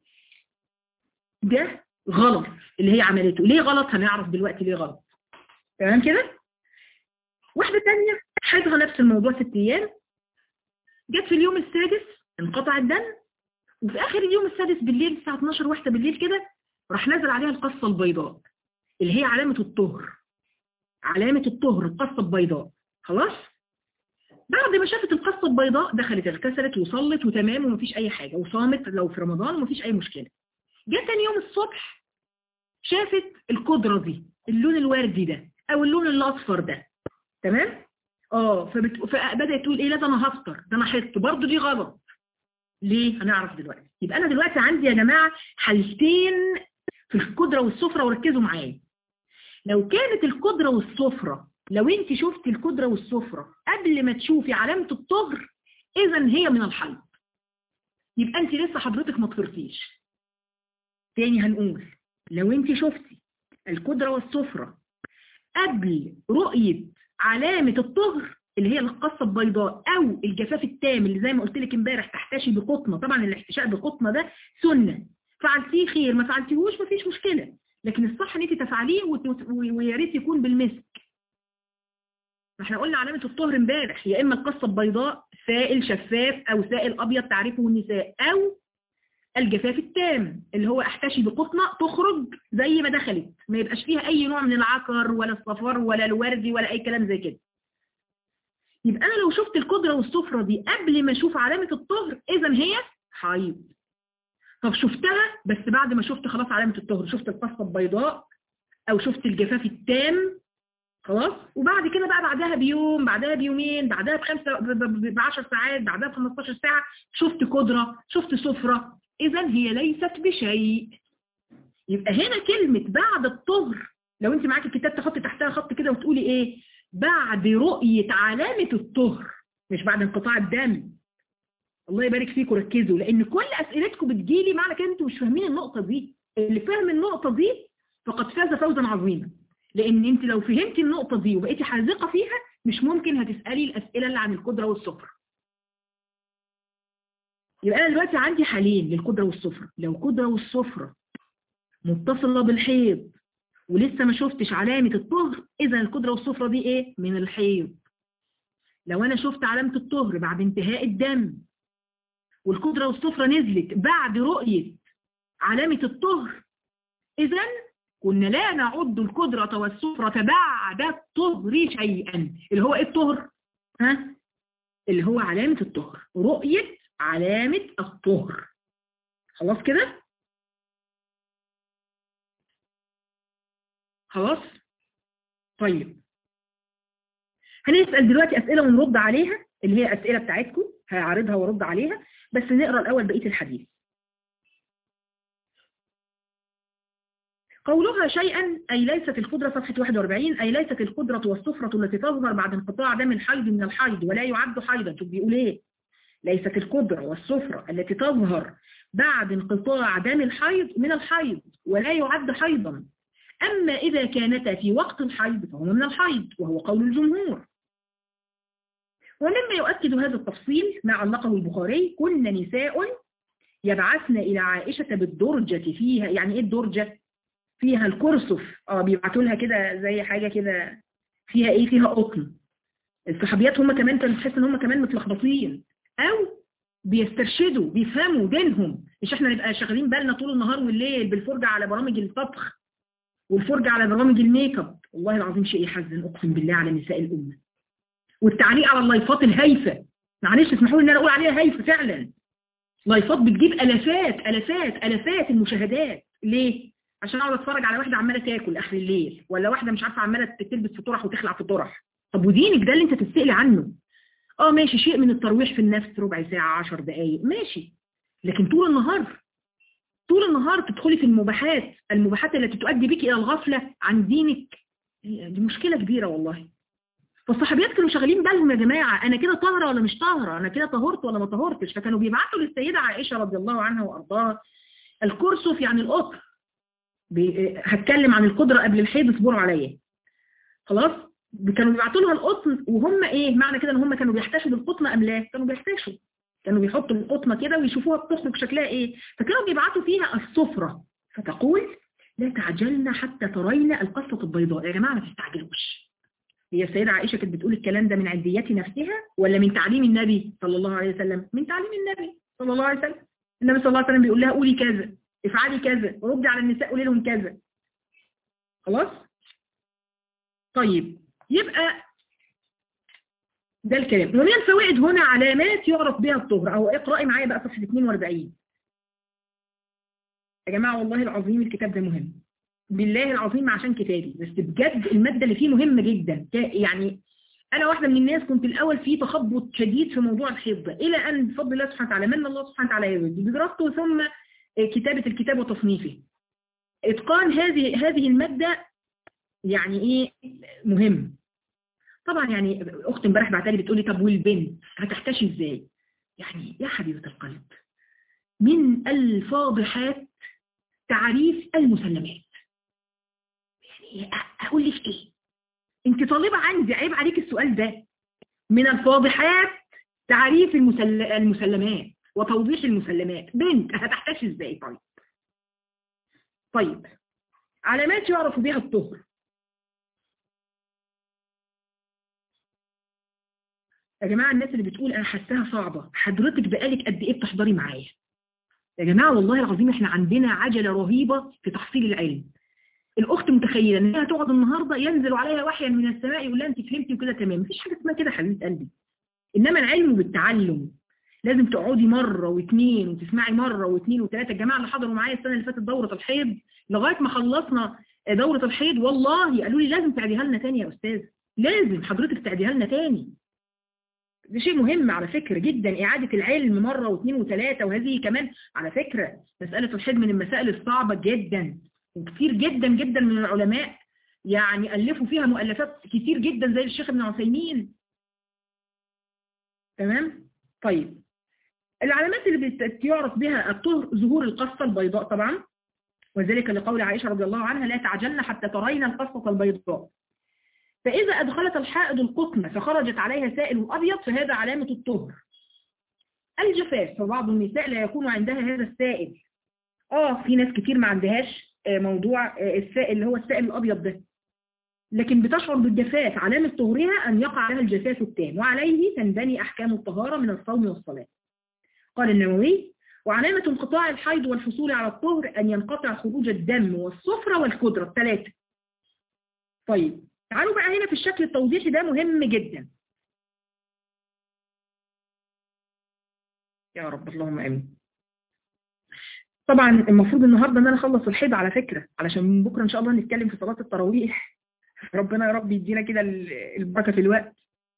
A: ده غلط اللي هي عملته ليه غلط هنعرف دلوقتي ليه غلط تمام كده واحده ثانيه حيضها نفس الموضوع ست ايام جت في اليوم السادس انقطع الدم وفي اخر اليوم السادس بالليل الساعه 12 واحده بالليل كده راح نزل عليها القصه البيضاء اللي هي علامه الطهر علامه الطهر القصه البيضاء خلاص بعد ما شافت القصه البيضاء دخلت اغتسلت وصلت وتمام ومفيش اي حاجه وصامت لو في رمضان ومفيش اي مشكله جه تاني يوم الصبح شافت القدرة دي اللون الوردي ده او اللون الاصفر ده تمام اه فبت... فبدات تقول ايه لا ده انا هفطر ده انا حط برضه دي غلط ليه هنعرف دلوقتي يبقى انا دلوقتي عندي يا جماعه حالتين في القدره والسفره وركزوا معايا لو كانت القدره والسفره لو انت شفتي القدره والسفره قبل ما تشوفي علامه الطهر اذا هي من الحيض يبقى انت لسه حضرتك ما طهرتيش تاني هنقول لو انت شفتي القدرة والسفرة قبل رؤية علامة الطهر اللي هي القصة البيضاء او الجفاف التام اللي زي ما قلت لك امبارح تحتشي بقطنة طبعا الاحتشاء بقطنة ده سنة فعلتيه خير ما فعلتيهوش مفيش مشكلة لكن الصح ان انت تفعليه ويا ريت يكون بالمسك احنا قلنا علامة الطهر امبارح يا اما القصة البيضاء سائل شفاف او سائل ابيض تعرفه النساء او الجفاف التام اللي هو احتشي بقطنة تخرج زي ما دخلت ما يبقاش فيها اي نوع من العكر ولا الصفار ولا الوردي ولا اي كلام زي كده يبقى انا لو شفت القدرة والصفرة دي قبل ما اشوف علامة الطهر اذا هي حيض طب شفتها بس بعد ما شفت خلاص علامة الطهر شفت القصة البيضاء او شفت الجفاف التام خلاص وبعد كده بقى بعدها بيوم بعدها بيومين بعدها بخمسة ب 10 ساعات بعدها ب 15 ساعة شفت قدرة شفت صفرة إذا هي ليست بشيء يبقى هنا كلمة بعد الطهر لو انت معاكي الكتاب تحطي تحتها خط كده وتقولي ايه بعد رؤية علامة الطهر مش بعد انقطاع الدم الله يبارك فيكم ركزوا لان كل اسئلتكم بتجيلي معنى كده انتوا مش فاهمين النقطة دي اللي فاهم النقطة دي فقد فاز فوزا عظيما لان انت لو فهمتي النقطة دي وبقيتي حاذقة فيها مش ممكن هتسألي الاسئلة اللي عن القدرة والسفر يبقى أنا دلوقتي عندي حالين للقدرة والسفرة لو قدرة والسفرة متصلة بالحيض ولسه ما شفتش علامة الطهر إذا القدرة والسفرة دي إيه؟ من الحيض لو أنا شفت علامة الطهر بعد انتهاء الدم والقدرة والسفرة نزلت بعد رؤية علامة الطهر إذا كنا لا نعد القدرة والسفرة بعد الطهر شيئا اللي هو إيه الطهر؟ ها؟ اللي هو علامة الطهر رؤية علامة الطهر خلاص كده خلاص طيب هنسأل دلوقتي أسئلة ونرد عليها اللي هي أسئلة بتاعتكم هعرضها وارد عليها بس نقرأ الأول بقية الحديث قولها شيئا أي ليست القدرة صفحة 41 أي ليست القدرة والصفرة التي تظهر بعد انقطاع دم الحيض من الحيض ولا يعد حيضا شوف بيقول ايه ليست القدرة والصفرة التي تظهر بعد انقطاع دم الحيض من الحيض ولا يعد حيضا أما إذا كانتا في وقت الحيض فهما من الحيض وهو قول الجمهور ومما يؤكد هذا التفصيل ما علقه البخاري كنا نساء يبعثن إلى عائشة بالدرجة فيها يعني إيه الدرجة؟ فيها الكرسف اه بيبعتوا لها كده زي حاجة كده فيها إيه فيها قطن الصحابيات هم كمان كانوا تحس إن هم كمان متلخبطين أو بيسترشدوا بيفهموا دينهم مش احنا نبقى شغالين بالنا طول النهار والليل بالفرجة على برامج الطبخ والفرجة على برامج الميك اب والله العظيم شيء يحزن اقسم بالله على نساء الامه والتعليق على اللايفات الهايفه معلش اسمحوا لي ان انا اقول عليها هايفه فعلا لايفات بتجيب الافات الافات الافات المشاهدات ليه عشان اقعد اتفرج على واحده عماله تاكل اخر الليل ولا واحده مش عارفه عماله تلبس في طرح وتخلع في طرح طب ودينك ده اللي انت تستقلي عنه اه ماشي شيء من الترويح في النفس ربع ساعه 10 دقائق ماشي لكن طول النهار طول النهار تدخلي في المباحات المباحات التي تؤدي بك الى الغفله عن دينك دي مشكله كبيره والله فالصحابيات كانوا شغالين بالهم يا جماعة أنا كده طاهرة ولا مش طاهرة أنا كده طهرت ولا ما طهرتش فكانوا بيبعتوا للسيدة عائشة رضي الله عنها وأرضاها الكرسف يعني القطر هتكلم عن القدرة قبل الحيض اصبروا عليا خلاص كانوا بيبعتوا لها القطن وهم ايه معنى كده ان هم كانوا بيحتشوا بالقطن ام لا كانوا بيحتشوا كانوا بيحطوا القطنه كده ويشوفوها بتخرج شكلها ايه فكانوا بيبعتوا فيها السفرة فتقول لا تعجلن حتى ترين القصة البيضاء يا جماعة ما تستعجلوش هي السيدة عائشة كانت بتقول الكلام ده من عنديات نفسها ولا من تعليم النبي صلى الله عليه وسلم من تعليم النبي صلى الله عليه وسلم النبي صلى الله عليه وسلم بيقول لها قولي كذا افعلي كذا ردي على النساء قولي لهم كذا خلاص طيب يبقى ده الكلام ومن الفوائد هنا علامات يعرف بها الطهر او اقرأي معايا بقى صفحة 42 يا جماعة والله العظيم الكتاب ده مهم بالله العظيم عشان كتابي بس بجد المادة اللي فيه مهمة جدا يعني أنا واحدة من الناس كنت الأول في تخبط شديد في موضوع الحفظ إلى أن بفضل الله سبحانه وتعالى من الله سبحانه وتعالى بدراسته ثم كتابة الكتاب وتصنيفه إتقان هذه هذه المادة يعني إيه مهم طبعا يعني أخت امبارح بعتلي بتقول لي طب والبنت هتحتشي إزاي يعني يا حبيبة القلب من الفاضحات تعريف المسلمات يعني اقول لك ايه انت طالبة عندي عيب عليك السؤال ده من الفاضحات تعريف المسل... المسلمات وتوضيح المسلمات بنت هتحتاج ازاي طيب طيب علامات يعرف بها الطهر يا جماعة الناس اللي بتقول انا حاساها صعبة حضرتك بقالك قد ايه بتحضري معايا يا جماعة والله العظيم احنا عندنا عجلة رهيبة في تحصيل العلم الاخت متخيله ان هي تقعد النهارده ينزل عليها وحيا من السماء يقول لها انت فهمتي وكده تمام مفيش حاجه اسمها كده حبيبه قلبي انما العلم بالتعلم لازم تقعدي مره واثنين وتسمعي مره واثنين وثلاثه الجماعه اللي حضروا معايا السنه اللي فاتت دوره الحيض لغايه ما خلصنا دوره الحيض والله قالوا لي لازم تعديها لنا تاني يا استاذ لازم حضرتك تعديها لنا تاني ده شيء مهم على فكرة جدا إعادة العلم مرة واثنين وثلاثة وهذه كمان على فكرة مسألة الحيض من المسائل الصعبة جدا وكثير جدا جدا من العلماء يعني ألفوا فيها مؤلفات كتير جدا زي الشيخ ابن عثيمين تمام طيب العلامات اللي بيعرف بها الطهر ظهور القصة البيضاء طبعا وذلك لقول عائشة رضي الله عنها لا تعجلن حتى ترين القصة البيضاء فإذا أدخلت الحائض القطن فخرجت عليها سائل أبيض فهذا علامة الطهر الجفاف فبعض النساء لا يكون عندها هذا السائل اه في ناس كتير ما عندهاش موضوع السائل اللي هو السائل الأبيض ده لكن بتشعر بالجفاف علامة طهرها أن يقع لها الجفاف التام وعليه تنبني أحكام الطهارة من الصوم والصلاة قال النووي وعلامة انقطاع الحيض والحصول على الطهر أن ينقطع خروج الدم والصفرة والكدرة الثلاثة طيب تعالوا بقى هنا في الشكل التوضيحي ده مهم جدا يا رب اللهم امين طبعا المفروض النهارده ان انا اخلص الحيض على فكره علشان من بكره ان شاء الله نتكلم في صلاه التراويح ربنا يا رب يدينا كده البركه في الوقت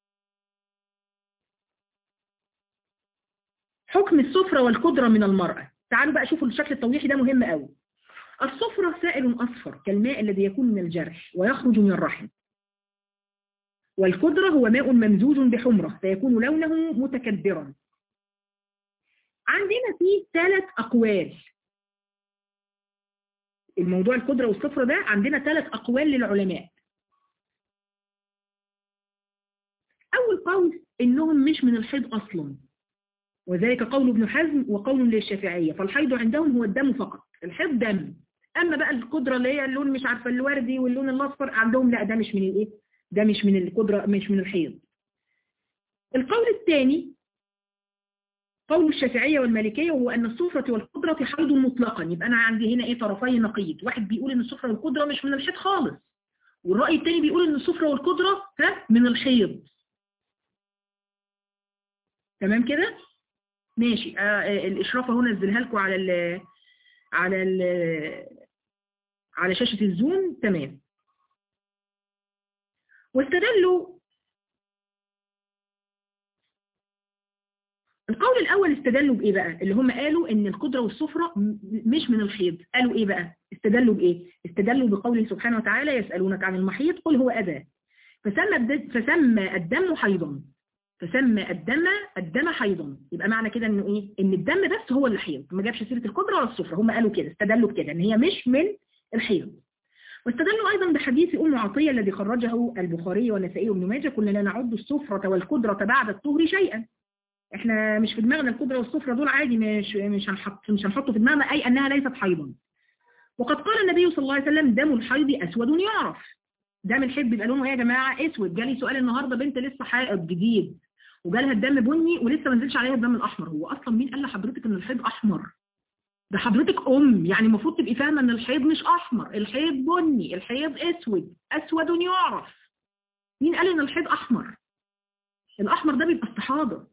A: حكم السفره والقدره من المراه تعالوا بقى شوفوا الشكل التوضيحي ده مهم قوي الصفرة سائل أصفر كالماء الذي يكون من الجرح ويخرج من الرحم والكدرة هو ماء ممزوج بحمرة فيكون لونه متكدرا عندنا فيه ثلاث أقوال الموضوع الكدرة والصفرة ده عندنا ثلاث أقوال للعلماء أول قول إنهم مش من الحيض أصلا وذلك قول ابن حزم وقول للشافعية فالحيض عندهم هو الدم فقط الحيض دم أما بقى القدرة اللي هي اللون مش عارفة الوردي واللون الأصفر عندهم لا ده مش من الإيه ده مش من القدرة مش من الحيض القول الثاني قول الشافعية والمالكية وهو أن الصفرة والقدرة حيض مطلقا يبقى أنا عندي هنا إيه طرفي نقيض واحد بيقول أن الصفرة والقدرة مش من الحيض خالص والرأي الثاني بيقول أن الصفرة والقدرة ها من الحيض تمام كده ماشي آه الإشرافة هنا نزلها لكم على ال على ال على شاشة الزوم تمام واستدلوا القول الأول استدلوا بإيه بقى اللي هم قالوا إن القدرة والسفرة مش من الحيض قالوا إيه بقى استدلوا بإيه استدلوا بقوله سبحانه وتعالى يسألونك عن المحيط قل هو أذى فسمى فسمى الدم حيضا فسمى الدم الدم حيضا يبقى معنى كده انه ايه ان الدم بس هو اللي حيض ما جابش سيره القدره ولا السفره هم قالوا كده استدلوا بكده ان هي مش من الحيض واستدلوا ايضا بحديث ام عطيه الذي خرجه البخاري والنسائي وابن ماجه كنا لا نعد السفره والقدره بعد الطهر شيئا احنا مش في دماغنا القدره والسفره دول عادي مش مش هنحط مش هنحطه في دماغنا اي انها ليست حيضا وقد قال النبي صلى الله عليه وسلم دم الحيض اسود يعرف دم الحيض بيبقى لونه ايه يا جماعه اسود جالي سؤال النهارده بنت لسه حائض جديد وجالها الدم بني ولسه ما نزلش عليها الدم الاحمر هو اصلا مين قال لحضرتك ان الحيض احمر ده حضرتك ام يعني المفروض تبقي فاهمه ان الحيض مش احمر الحيض بني الحيض اسود اسود يعرف مين قال ان الحيض احمر الاحمر ده بيبقى استحاضه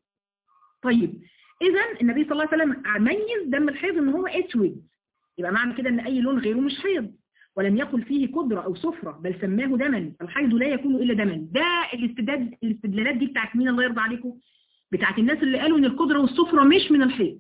A: طيب اذا النبي صلى الله عليه وسلم ميز دم الحيض ان هو اسود يبقى معنى كده ان اي لون غيره مش حيض ولم يقل فيه قدرة أو سفرة بل سماه دما الحيض لا يكون إلا دما ده الاستدلال الاستدلالات دي بتاعت مين الله يرضى عليكم بتاعت الناس اللي قالوا ان القدرة والسفرة مش من الحيض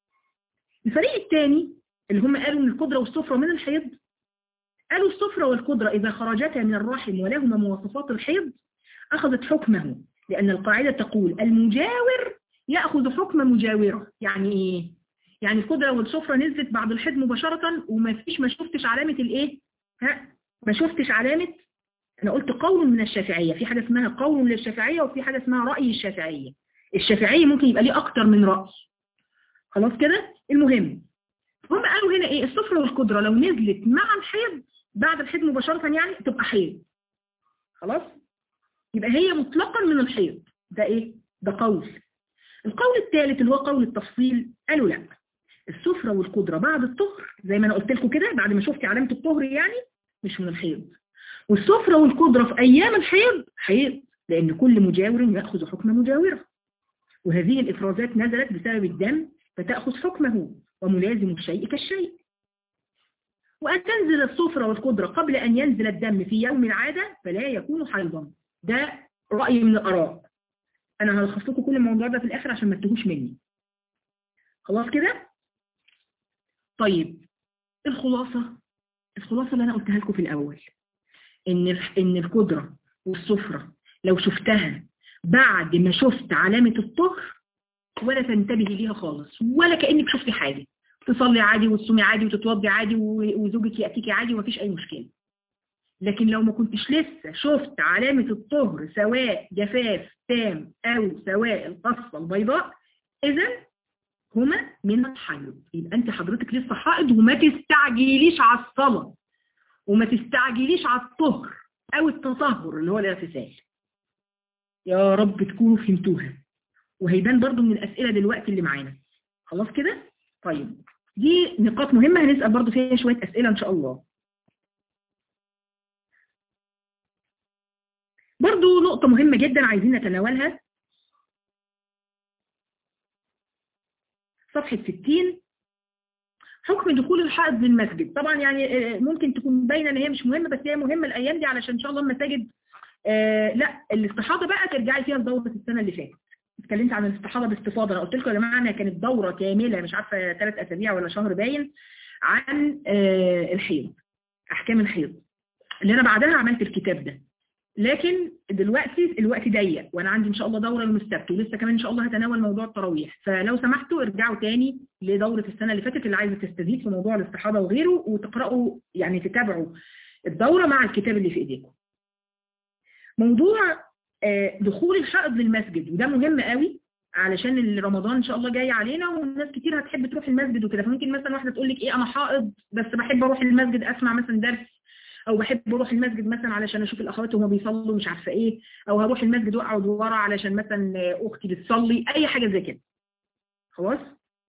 A: الفريق الثاني اللي هم قالوا ان القدرة والسفرة من الحيض قالوا السفرة والقدرة إذا خرجتا من الرحم ولهما مواصفات الحيض أخذت حكمه لأن القاعدة تقول المجاور يأخذ حكم مجاوره يعني إيه؟ يعني القدرة والسفرة نزلت بعد الحيض مباشرة وما فيش ما شفتش علامة الايه ها ما شفتش علامة انا قلت قول من الشافعية في حاجة اسمها قول للشافعية وفي حاجة اسمها رأي الشافعية الشافعية ممكن يبقى ليه اكتر من رأي خلاص كده المهم هم قالوا هنا ايه السفرة والقدرة لو نزلت مع الحيض بعد الحيض مباشرة يعني تبقى حيض خلاص يبقى هي مطلقا من الحيض ده ايه ده قول القول الثالث اللي هو قول التفصيل قالوا لا السفرة والقدرة بعد الطهر زي ما انا قلت لكم كده بعد ما شفتي علامة الطهر يعني مش من الحيض والسفرة والقدرة في ايام الحيض حيض لان كل مجاور يأخذ حكم مجاوره وهذه الافرازات نزلت بسبب الدم فتأخذ حكمه وملازم الشيء كالشيء وأن تنزل السفرة والقدرة قبل أن ينزل الدم في يوم العادة فلا يكون حيضا ده رأي من الآراء أنا هلخص لكم كل الموضوع ده في الآخر عشان ما تتوهوش مني خلاص كده طيب الخلاصة الخلاصة اللي أنا قلتها لكم في الأول إن إن القدرة والسفرة لو شفتها بعد ما شفت علامة الطهر ولا تنتبهي ليها خالص ولا كأنك شفتي حاجة تصلي عادي وتصومي عادي وتتوضي عادي وزوجك يأتيكي عادي ومفيش أي مشكلة لكن لو ما كنتش لسه شفت علامة الطهر سواء جفاف تام أو سواء القصة البيضاء إذا هما من الحيض يبقى أنت حضرتك لسه حائض وما تستعجليش على الصلاة وما تستعجليش على الطهر أو التطهر اللي هو الاغتسال يا رب تكونوا فهمتوها وهيبان برضو من الأسئلة دلوقتي اللي معانا خلاص كده طيب دي نقاط مهمة هنسأل برضو فيها شوية أسئلة إن شاء الله برضو نقطة مهمة جدا عايزين نتناولها صفحة 60 حكم دخول الحائض للمسجد طبعا يعني ممكن تكون باينة ان هي مش مهمة بس هي مهمة الايام دي علشان ان شاء الله المساجد آه لا الاستحاضة بقى ترجعي فيها لدورة السنة اللي فاتت اتكلمت عن الاستحاضة باستفاضة انا قلت لكم يا جماعة انها كانت دورة كاملة مش عارفة ثلاث اسابيع ولا شهر باين عن آه الحيض احكام الحيض اللي انا بعدها عملت الكتاب ده لكن دلوقتي الوقت ضيق وانا عندي ان شاء الله دوره يوم السبت ولسه كمان ان شاء الله هتناول موضوع التراويح فلو سمحتوا ارجعوا تاني لدوره السنه اللي فاتت اللي عايزه تستزيد في موضوع الاستحاضه وغيره وتقراوا يعني تتابعوا الدوره مع الكتاب اللي في ايديكم موضوع آه، دخول الحائض للمسجد وده مهم قوي علشان رمضان ان شاء الله جاي علينا والناس كتير هتحب تروح المسجد وكده فممكن مثلا واحده تقول لك ايه انا حائض بس بحب اروح المسجد اسمع مثلا درس او بحب اروح المسجد مثلا علشان اشوف الاخوات وهم بيصلوا مش عارفه ايه او هروح المسجد واقعد ورا علشان مثلا اختي بتصلي اي حاجه زي كده خلاص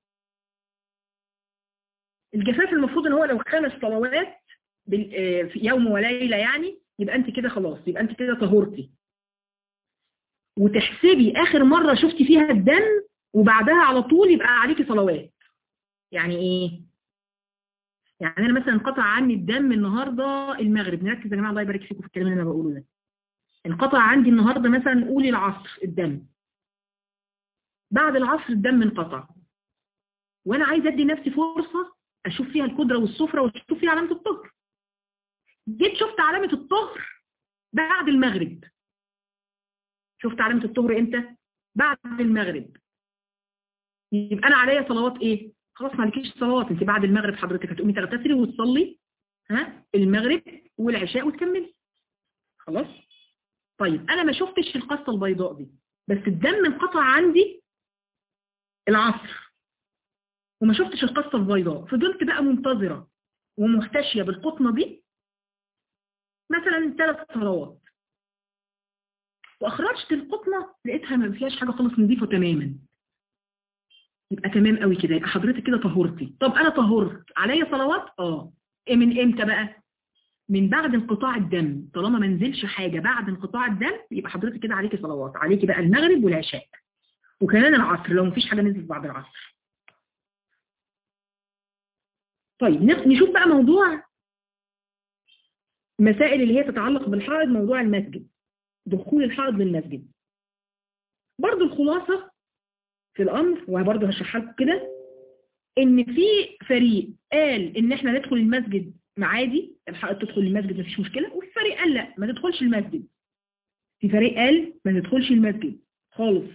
A: الجفاف المفروض ان هو لو خمس صلوات بال- آه، في يوم وليله يعني يبقى انت كده خلاص يبقى انت كده طهورتي وتحسبي اخر مره شفتي فيها الدم وبعدها على طول يبقى عليكي صلوات يعني ايه يعني انا مثلا انقطع عني الدم النهارده المغرب نركز يا جماعه الله يبارك فيكم في الكلام اللي انا بقوله ده انقطع عندي النهارده مثلا قولي العصر الدم بعد العصر الدم انقطع وانا عايزه ادي نفسي فرصه اشوف فيها القدره والسفره واشوف فيها علامه الطهر جيت شفت علامه الطهر بعد المغرب شفت علامه الطهر امتى بعد المغرب يبقى انا عليا صلوات ايه خلاص ما عليكيش صلوات انت بعد المغرب حضرتك هتقومي تغتسلي وتصلي ها المغرب والعشاء وتكملي خلاص طيب انا ما شفتش القصه البيضاء دي بس الدم انقطع عندي العصر وما شفتش القصه البيضاء فضلت بقى منتظره ومحتشيه بالقطنه دي مثلا ثلاث صلوات واخرجت القطنه لقيتها ما فيهاش حاجه خالص نظيفه تماما يبقى تمام قوي كده يبقى حضرتك كده طهورتي طب انا طهرت عليا صلوات اه إيه من امتى بقى من بعد انقطاع الدم طالما ما نزلش حاجه بعد انقطاع الدم يبقى حضرتك كده عليكي صلوات عليكي بقى المغرب والعشاء وكمان العصر لو مفيش حاجه نزلت بعد العصر طيب نف- نشوف بقى موضوع مسائل اللي هي تتعلق بالحائض موضوع المسجد دخول الحائض للمسجد برضو الخلاصة في الأمر وبرضو هشرحها لكم كده إن في فريق قال إن إحنا ندخل المسجد عادي الحائض تدخل المسجد مفيش مشكلة وفي فريق قال لا ما تدخلش المسجد في فريق قال ما تدخلش المسجد خالص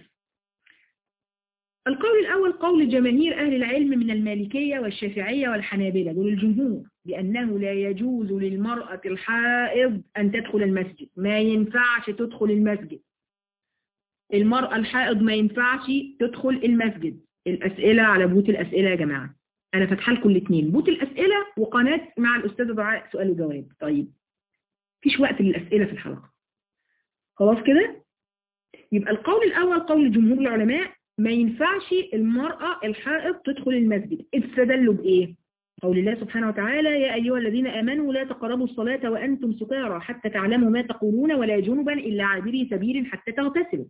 A: القول الأول قول جماهير أهل العلم من المالكية والشافعية والحنابلة دول الجمهور بأنه لا يجوز للمرأة الحائض أن تدخل المسجد ما ينفعش تدخل المسجد المرأة الحائض ما ينفعش تدخل المسجد الأسئلة على بوت الأسئلة يا جماعة أنا فاتحة لكم الاثنين بوت الأسئلة وقناة مع الأستاذة دعاء سؤال وجواب طيب مفيش وقت للأسئلة في الحلقة خلاص كده يبقى القول الأول قول جمهور العلماء ما ينفعش المرأة الحائض تدخل المسجد استدلوا بإيه قول الله سبحانه وتعالى يا أيها الذين آمنوا لا تقربوا الصلاة وأنتم سكارى حتى تعلموا ما تقولون ولا جنبا إلا عابري سبيل حتى تغتسلوا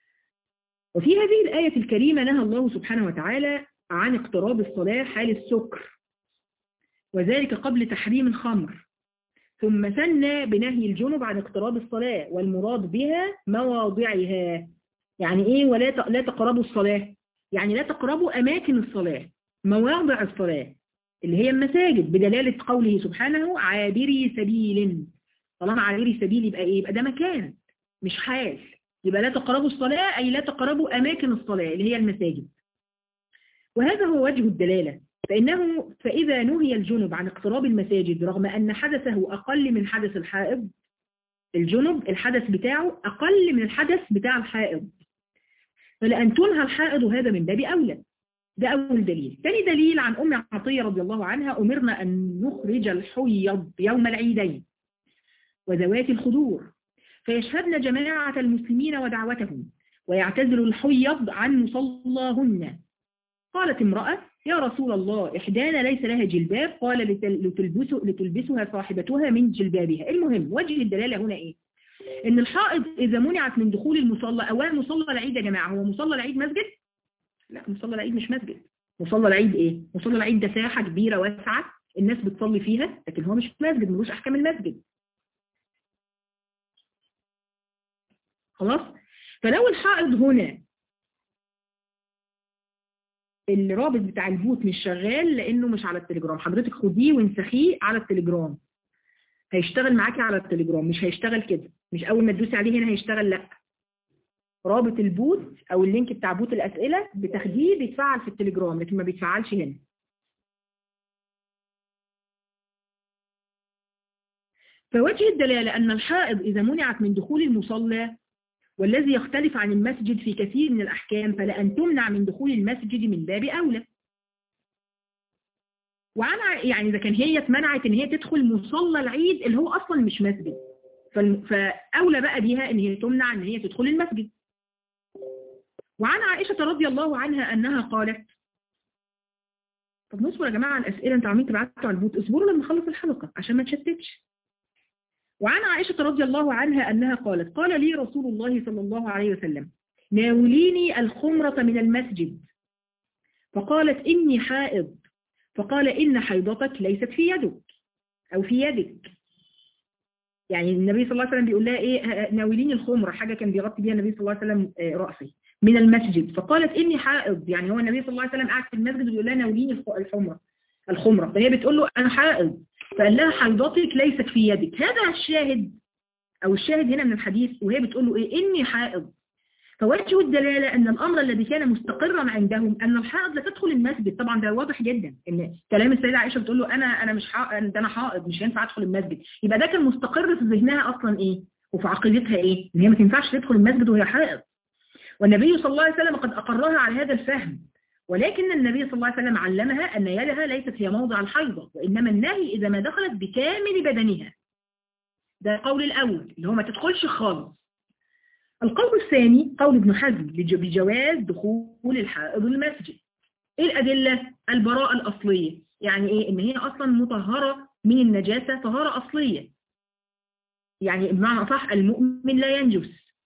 A: وفي هذه الآية الكريمة نهى الله سبحانه وتعالى عن اقتراب الصلاة حال السكر وذلك قبل تحريم الخمر ثم ثنى بنهي الجنب عن اقتراب الصلاة والمراد بها مواضعها يعني ايه ولا ت- لا تقربوا الصلاة يعني لا تقربوا أماكن الصلاة مواضع الصلاة اللي هي المساجد بدلالة قوله سبحانه عابري سبيل طالما عابري سبيل يبقى ايه يبقى ده مكان مش حال يبقى لا تقربوا الصلاة أي لا تقربوا أماكن الصلاة اللي هي المساجد وهذا هو وجه الدلالة فإنه فإذا نهي الجنب عن اقتراب المساجد رغم أن حدثه أقل من حدث الحائض الجنب الحدث بتاعه أقل من الحدث بتاع الحائض فلأن تنهى الحائض هذا من باب أولى ده أول دليل ثاني دليل عن أم عطية رضي الله عنها أمرنا أن نخرج الحيض يوم العيدين وذوات الخدور فيشهدن جماعة المسلمين ودعوتهم ويعتزل الحيض عن مصلاهن قالت امرأة يا رسول الله إحدانا ليس لها جلباب قال لتل- لتلبس لتلبسها صاحبتها من جلبابها المهم وجه الدلالة هنا إيه إن الحائض إذا منعت من دخول المصلى أولا مصلى العيد يا جماعة هو مصلى العيد مسجد لا مصلى العيد مش مسجد مصلى العيد إيه مصلى العيد ده ساحة كبيرة واسعة الناس بتصلي فيها لكن هو مش مسجد ملوش أحكام المسجد خلاص فلو الحائض هنا الرابط بتاع البوت مش شغال لانه مش على التليجرام حضرتك خديه وانسخيه على التليجرام هيشتغل معاكي على التليجرام مش هيشتغل كده مش اول ما تدوسي عليه هنا هيشتغل لا رابط البوت او اللينك بتاع بوت الاسئله بتاخديه بيتفعل في التليجرام لكن ما بيتفعلش هنا فوجه الدلاله ان الحائض اذا منعت من دخول المصلى والذي يختلف عن المسجد في كثير من الأحكام فلأن تمنع من دخول المسجد من باب أولى وعن يعني إذا كان هي اتمنعت إن هي تدخل مصلى العيد اللي هو أصلا مش مسجد فأولى بقى بيها إن هي تمنع إن هي تدخل المسجد وعن عائشة رضي الله عنها أنها قالت طب نصبر يا جماعة على الأسئلة انتوا عاملين تبعتوا على البوت اصبروا لما نخلص الحلقة عشان ما تشتتش وعن عائشة رضي الله عنها أنها قالت قال لي رسول الله صلى الله عليه وسلم ناوليني الخمرة من المسجد فقالت إني حائض فقال إن حيضتك ليست في يدك أو في يدك يعني النبي صلى الله عليه وسلم بيقول لها إيه ناوليني الخمرة حاجة كان بيغطي بيها النبي صلى الله عليه وسلم رأسي من المسجد فقالت إني حائض يعني هو النبي صلى الله عليه وسلم قاعد في المسجد ويقول لها ناوليني الخمرة الخمرة فهي بتقول له أنا حائض فقال لها حيضتك ليست في يدك هذا الشاهد أو الشاهد هنا من الحديث وهي بتقول له إيه إني حائض فوجه الدلالة أن الأمر الذي كان مستقرا عندهم أن الحائض لا تدخل المسجد طبعا ده واضح جدا أن كلام السيدة عائشة بتقول له أنا أنا مش حائض ده أنا حائض مش هينفع أدخل المسجد يبقى ده كان مستقر في ذهنها أصلا إيه وفي عقيدتها إيه إن هي ما تنفعش تدخل المسجد وهي حائض والنبي صلى الله عليه وسلم قد أقرها على هذا الفهم ولكن النبي صلى الله عليه وسلم علمها أن يدها ليست هي موضع الحيضة وإنما النهي إذا ما دخلت بكامل بدنها ده القول الأول اللي هو ما تدخلش خالص القول الثاني قول ابن حزم بجواز دخول الحائض المسجد ايه الأدلة؟ البراءة الأصلية يعني ايه؟ ان هي أصلا مطهرة من النجاسة طهارة أصلية يعني بمعنى صح المؤمن لا ينجس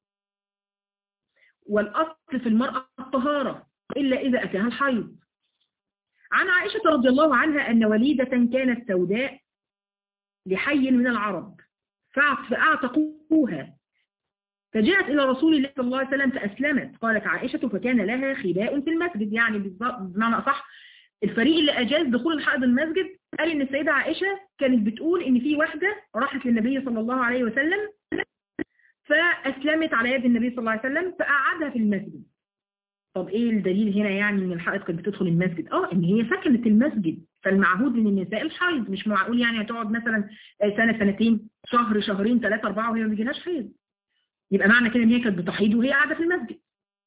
A: والأصل في المرأة الطهارة إلا إذا أتاها الحيض عن عائشة رضي الله عنها أن وليدة كانت سوداء لحي من العرب فأعتقوها فجاءت إلى رسول الله صلى الله عليه وسلم فأسلمت قالت عائشة فكان لها خباء في المسجد يعني بمعنى أصح الفريق اللي أجاز دخول الحائض المسجد قال إن السيدة عائشة كانت بتقول إن في واحدة راحت للنبي صلى الله عليه وسلم فأسلمت على يد النبي صلى الله عليه وسلم فقعدها في المسجد طب ايه الدليل هنا يعني ان الحائض كانت بتدخل المسجد اه ان هي سكنت المسجد فالمعهود من النساء الحيض مش معقول يعني هتقعد مثلا سنة سنتين شهر شهرين ثلاثة أربعة وهي ما بيجيلهاش حيض يبقى معنى كده ان هي كانت بتحيض وهي قاعدة في المسجد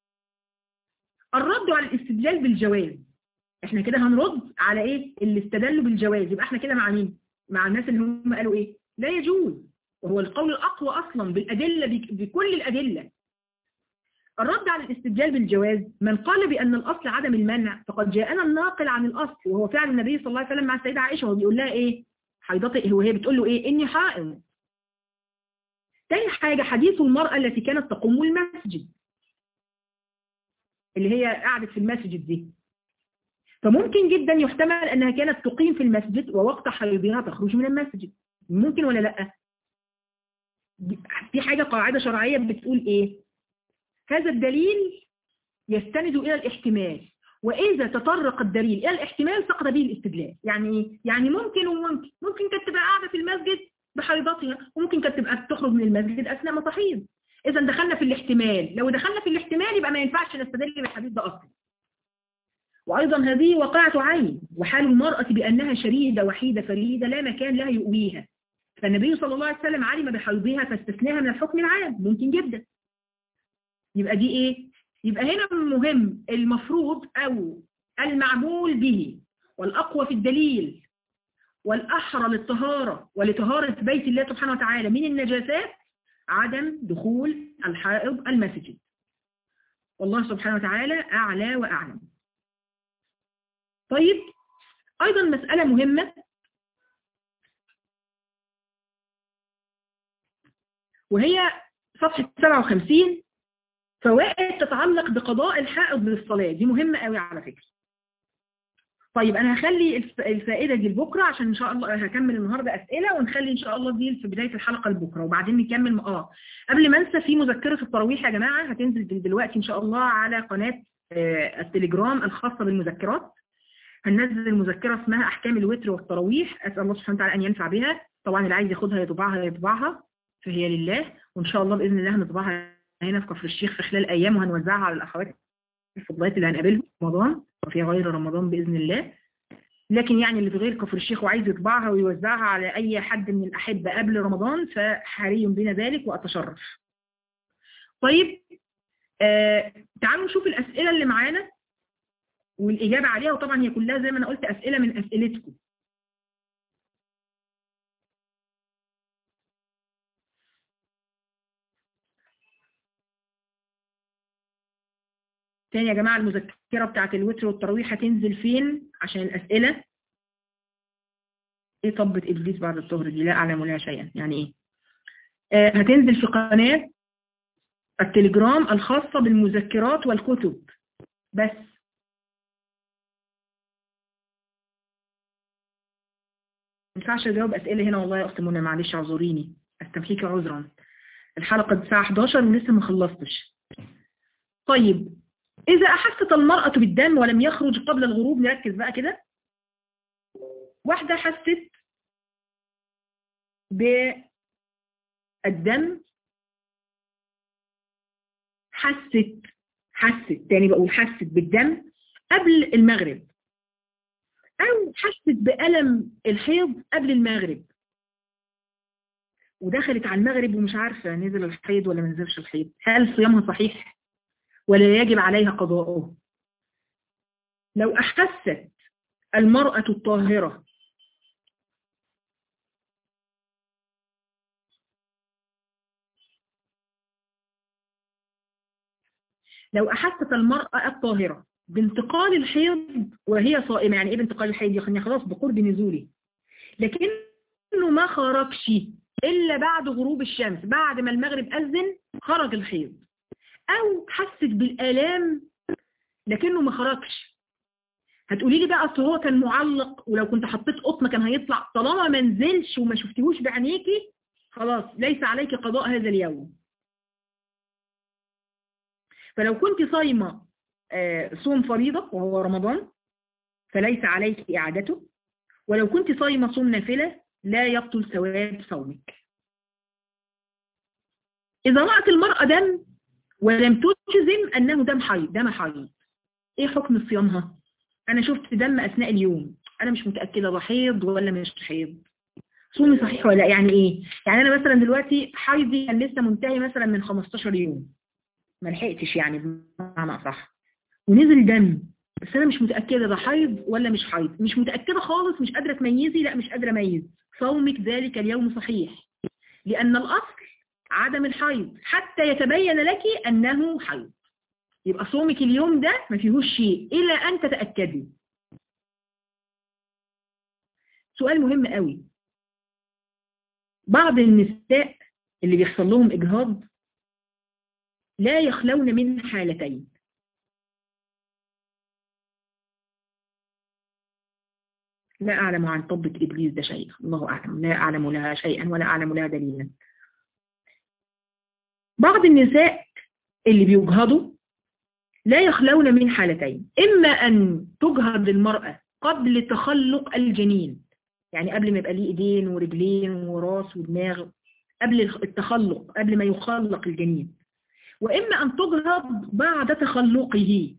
A: الرد على الاستدلال بالجواز احنا كده هنرد على ايه اللي استدلوا بالجواز يبقى احنا كده مع مين مع الناس اللي هم قالوا ايه لا يجوز وهو القول الأقوى أصلا بالأدلة بكل الأدلة الرد على الاستدلال بالجواز من قال بأن الأصل عدم المنع فقد جاءنا الناقل عن الأصل وهو فعل النبي صلى الله عليه وسلم مع السيدة عائشة وهو بيقول لها إيه حيضتك وهي بتقول له إيه إني حائض تاني حاجة حديث المرأة التي كانت تقوم المسجد اللي هي قعدت في المسجد دي فممكن جدا يحتمل أنها كانت تقيم في المسجد ووقت حيضها تخرج من المسجد ممكن ولا لأ في حاجة قاعدة شرعية بتقول إيه هذا الدليل يستند إلى الاحتمال وإذا تطرق الدليل إلى الاحتمال سقط به الاستدلال يعني يعني ممكن وممكن ممكن كانت تبقى قاعدة في المسجد بحيضتها وممكن كانت تبقى تخرج من المسجد أثناء ما تحيض إذا دخلنا في الاحتمال لو دخلنا في الاحتمال يبقى ما ينفعش نستدل بالحديث ده أصلا وأيضا هذه واقعة عين وحال المرأة بأنها شريدة وحيدة فريدة لا مكان لها يؤويها فالنبي صلى الله عليه وسلم علم بحيضها فاستثناها من الحكم العام ممكن جدا يبقى دي ايه يبقى هنا مهم المفروض او المعمول به والاقوى في الدليل والاحرى للطهارة ولطهارة بيت الله سبحانه وتعالى من النجاسات عدم دخول الحائض المسجد والله سبحانه وتعالى اعلى واعلم طيب ايضا مسألة مهمة وهي صفحة 57 فوائد تتعلق بقضاء الحائض للصلاة دي مهمة قوي على فكرة طيب انا هخلي الفائدة دي لبكرة عشان ان شاء الله هكمل النهاردة اسئلة ونخلي ان شاء الله دي في بداية الحلقة لبكرة وبعدين نكمل اه قبل ما انسى في مذكرة التراويح يا جماعة هتنزل دلوقتي ان شاء الله على قناة التليجرام الخاصة بالمذكرات هننزل مذكرة اسمها احكام الوتر والتراويح اسأل الله سبحانه وتعالى ان ينفع بها طبعا اللي عايز ياخدها يطبعها يطبعها فهي لله وان شاء الله باذن الله هنطبعها هنا في كفر الشيخ في خلال ايام وهنوزعها على الاخوات الفضلات اللي هنقابلهم في رمضان وفي غير رمضان باذن الله لكن يعني اللي في غير كفر الشيخ وعايز يطبعها ويوزعها على اي حد من الاحبه قبل رمضان فحري بنا ذلك واتشرف طيب آه تعالوا نشوف الأسئلة اللي معانا والإجابة عليها وطبعا هي كلها زي ما أنا قلت أسئلة من أسئلتكم تاني يا جماعة المذكرة بتاعت الوتر والتراويح هتنزل فين عشان الأسئلة ايه طبة إبليس بعد الظهر دي لا أعلم لها شيئا يعني ايه آه هتنزل في قناة التليجرام الخاصة بالمذكرات والكتب بس ما ينفعش اجاوب اسئله هنا والله يا اخت منى معلش اعذريني استمحيكي عذرا الحلقه الساعه 11 ولسه ما خلصتش طيب اذا احست المراه بالدم ولم يخرج قبل الغروب نركز بقى كده واحده حست بالدم حست حست تاني بقول حست بالدم قبل المغرب أو حست بألم الحيض قبل المغرب ودخلت على المغرب ومش عارفة نزل الحيض ولا ما نزلش الحيض هل صيامها صحيح ولا يجب عليها قضاؤه لو أحست المرأة الطاهرة لو أحست المرأة الطاهرة بانتقال الحيض وهي صائمة يعني ايه بانتقال الحيض يعني خلاص بقرب نزولي لكنه ما خرجش إلا بعد غروب الشمس بعد ما المغرب أذن خرج الحيض أو حست بالآلام لكنه ما خرجش هتقولي لي بقى اصل هو كان معلق ولو كنت حطيت قطن كان هيطلع طالما ما نزلش وما شفتيهوش بعينيكي خلاص ليس عليك قضاء هذا اليوم فلو كنت صايمه صوم فريضة وهو رمضان فليس عليك إعادته ولو كنت صايمة صوم نافلة لا يبطل ثواب صومك إذا رأت المرأة دم ولم تجزم أنه دم حيض دم حيض إيه حكم صيامها أنا شفت دم أثناء اليوم أنا مش متأكدة ده حيض ولا مش حيض صومي صحيح ولا يعني إيه يعني أنا مثلا دلوقتي حيضي كان لسه منتهي مثلا من 15 يوم ما لحقتش يعني بمعنى صح ونزل دم بس انا مش متأكدة ده حيض ولا مش حيض مش متأكدة خالص مش قادرة تميزي لا مش قادرة اميز صومك ذلك اليوم صحيح لأن الأصل عدم الحيض حتى يتبين لك أنه حيض يبقى صومك اليوم ده ما فيهوش شيء إلى أن تتأكدي سؤال مهم قوي بعض النساء اللي بيحصل لهم إجهاض لا يخلون من حالتين لا أعلم عن طبة إبليس ده شيء الله أعلم لا أعلم لها شيئا ولا أعلم لها دليلا بعض النساء اللي بيجهضوا لا يخلون من حالتين إما أن تجهض المرأة قبل تخلق الجنين يعني قبل ما يبقى ليه إيدين ورجلين وراس ودماغ قبل التخلق قبل ما يخلق الجنين وإما أن تجهض بعد تخلقه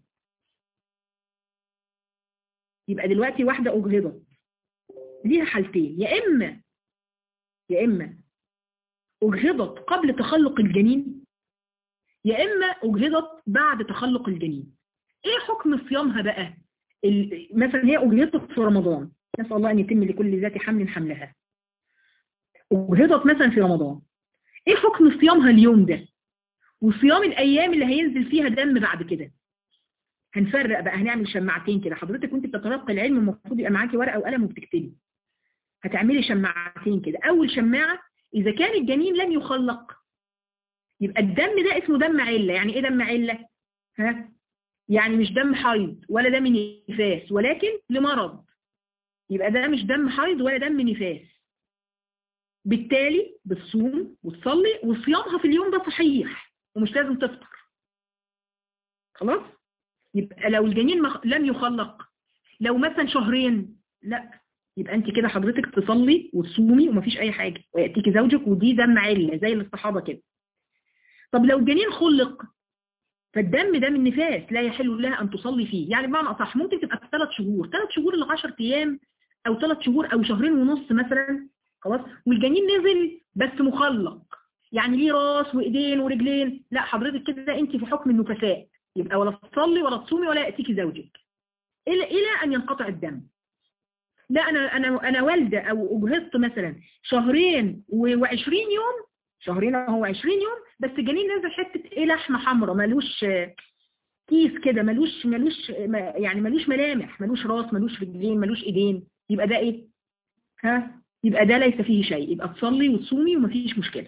A: يبقى دلوقتي واحدة أجهضت ليها حالتين يا إما يا إما أجهضت قبل تخلق الجنين يا إما أجهضت بعد تخلق الجنين إيه حكم صيامها بقى مثلا هي أجهضت في رمضان نسأل الله أن يتم لكل ذات حمل حملها أجهضت مثلا في رمضان إيه حكم صيامها اليوم ده وصيام الأيام اللي هينزل فيها دم بعد كده هنفرق بقى هنعمل شماعتين كده حضرتك وانت بتتلقى العلم المفروض يبقى معاكي ورقه وقلم وبتكتبي هتعملي شماعتين كده اول شماعه اذا كان الجنين لم يخلق يبقى الدم ده اسمه دم عله يعني ايه دم عله ها يعني مش دم حيض ولا دم نفاس ولكن لمرض يبقى ده مش دم حيض ولا دم نفاس بالتالي بتصوم وتصلي وصيامها في اليوم ده صحيح ومش لازم تفطر خلاص يبقى لو الجنين مخ... لم يخلق لو مثلا شهرين لا يبقى انت كده حضرتك تصلي وتصومي ومفيش اي حاجة ويأتيك زوجك ودي دم علة زي الصحابة كده طب لو الجنين خلق فالدم ده من نفاس لا يحل لها ان تصلي فيه يعني بمعنى اصح ممكن تبقى في ثلاث شهور ثلاث شهور ل 10 ايام او ثلاث شهور او شهرين ونص مثلا خلاص والجنين نزل بس مخلق يعني ليه راس وايدين ورجلين لا حضرتك كده انت في حكم النفساء يبقى ولا تصلي ولا تصومي ولا ياتيكي زوجك الى الى ان ينقطع الدم لا انا انا انا والده او اجهضت مثلا شهرين و20 يوم شهرين هو 20 يوم بس الجنين نازل حته ايه لحمه حمراء ملوش كيس كده ملوش ملوش يعني ملوش ملامح ملوش راس ملوش رجلين ملوش ايدين يبقى ده ايه ها يبقى ده ليس فيه شيء يبقى تصلي وتصومي ومفيش مشكله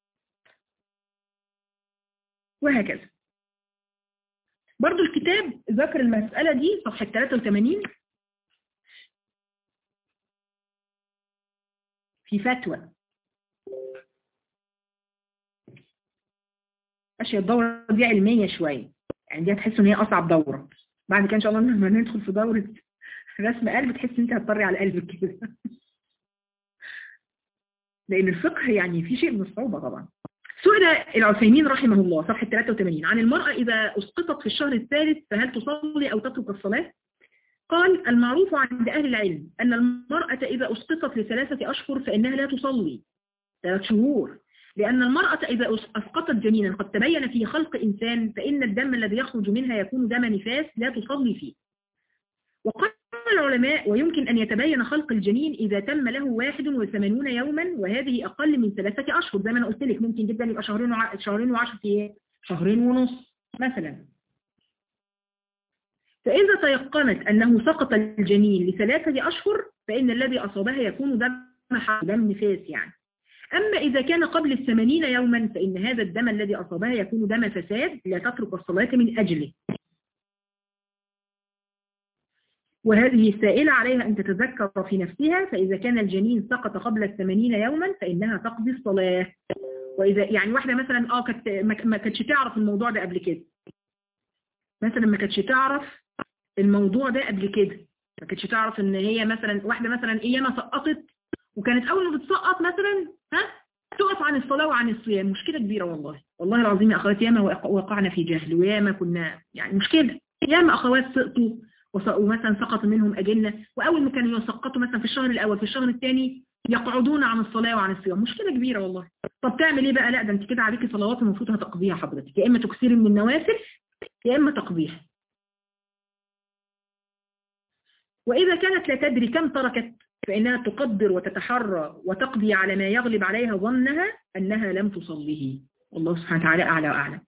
A: وهكذا برضو الكتاب ذكر المسألة دي صفحة 83 في فتوى ماشي الدورة دي علمية شوية يعني دي هتحس ان هي اصعب دورة بعد كده ان شاء الله لما ندخل في دورة رسم قلب تحس ان انت هتطري على قلبك كده لان الفقه يعني في شيء من الصعوبة طبعا سئل العثيمين رحمه الله صفحة 83 عن المرأة إذا أسقطت في الشهر الثالث فهل تصلي أو تترك الصلاة قال المعروف عند أهل العلم أن المرأة إذا أسقطت لثلاثة أشهر فإنها لا تصلي ثلاث شهور لأن المرأة إذا أسقطت جنينا قد تبين فيه خلق إنسان فإن الدم الذي يخرج منها يكون دم نفاس لا تصلي فيه وقال العلماء ويمكن أن يتبين خلق الجنين إذا تم له 81 يوما وهذه أقل من ثلاثة أشهر زي ما أنا قلت لك ممكن جدا يبقى شهرين وع... شهرين وعشرة أيام شهرين ونص مثلا فإذا تيقنت أنه سقط الجنين لثلاثة أشهر فإن الذي أصابها يكون دم دم نفاس يعني أما إذا كان قبل الثمانين يوما فإن هذا الدم الذي أصابها يكون دم فساد لا تترك الصلاة من أجله وهذه السائلة عليها أن تتذكر في نفسها فإذا كان الجنين سقط قبل الثمانين يوما فإنها تقضي الصلاة وإذا يعني واحدة مثلا آه كانت ما كانتش تعرف الموضوع ده قبل كده مثلا ما كانتش تعرف الموضوع ده قبل كده ما كانتش تعرف ان هي مثلا واحدة مثلا ايامها سقطت وكانت اول ما بتسقط مثلا ها تقف عن الصلاة وعن الصيام مشكلة كبيرة والله والله العظيم يا اخوات ياما وقعنا في جهل وياما كنا يعني مشكلة ياما اخوات سقطوا ومثلا سقط منهم أجنة وأول ما كانوا يسقطوا مثلا في الشهر الأول في الشهر الثاني يقعدون عن الصلاة وعن الصيام مشكلة كبيرة والله طب تعمل ايه بقى لا ده انت كده عليكي صلوات المفروض هتقضيها حضرتك يا اما تكسري من النوافل يا اما تقضيها وإذا كانت لا تدري كم تركت فإنها تقدر وتتحرى وتقضي على ما يغلب عليها ظنها أنها لم تصليه والله سبحانه وتعالى أعلى وأعلم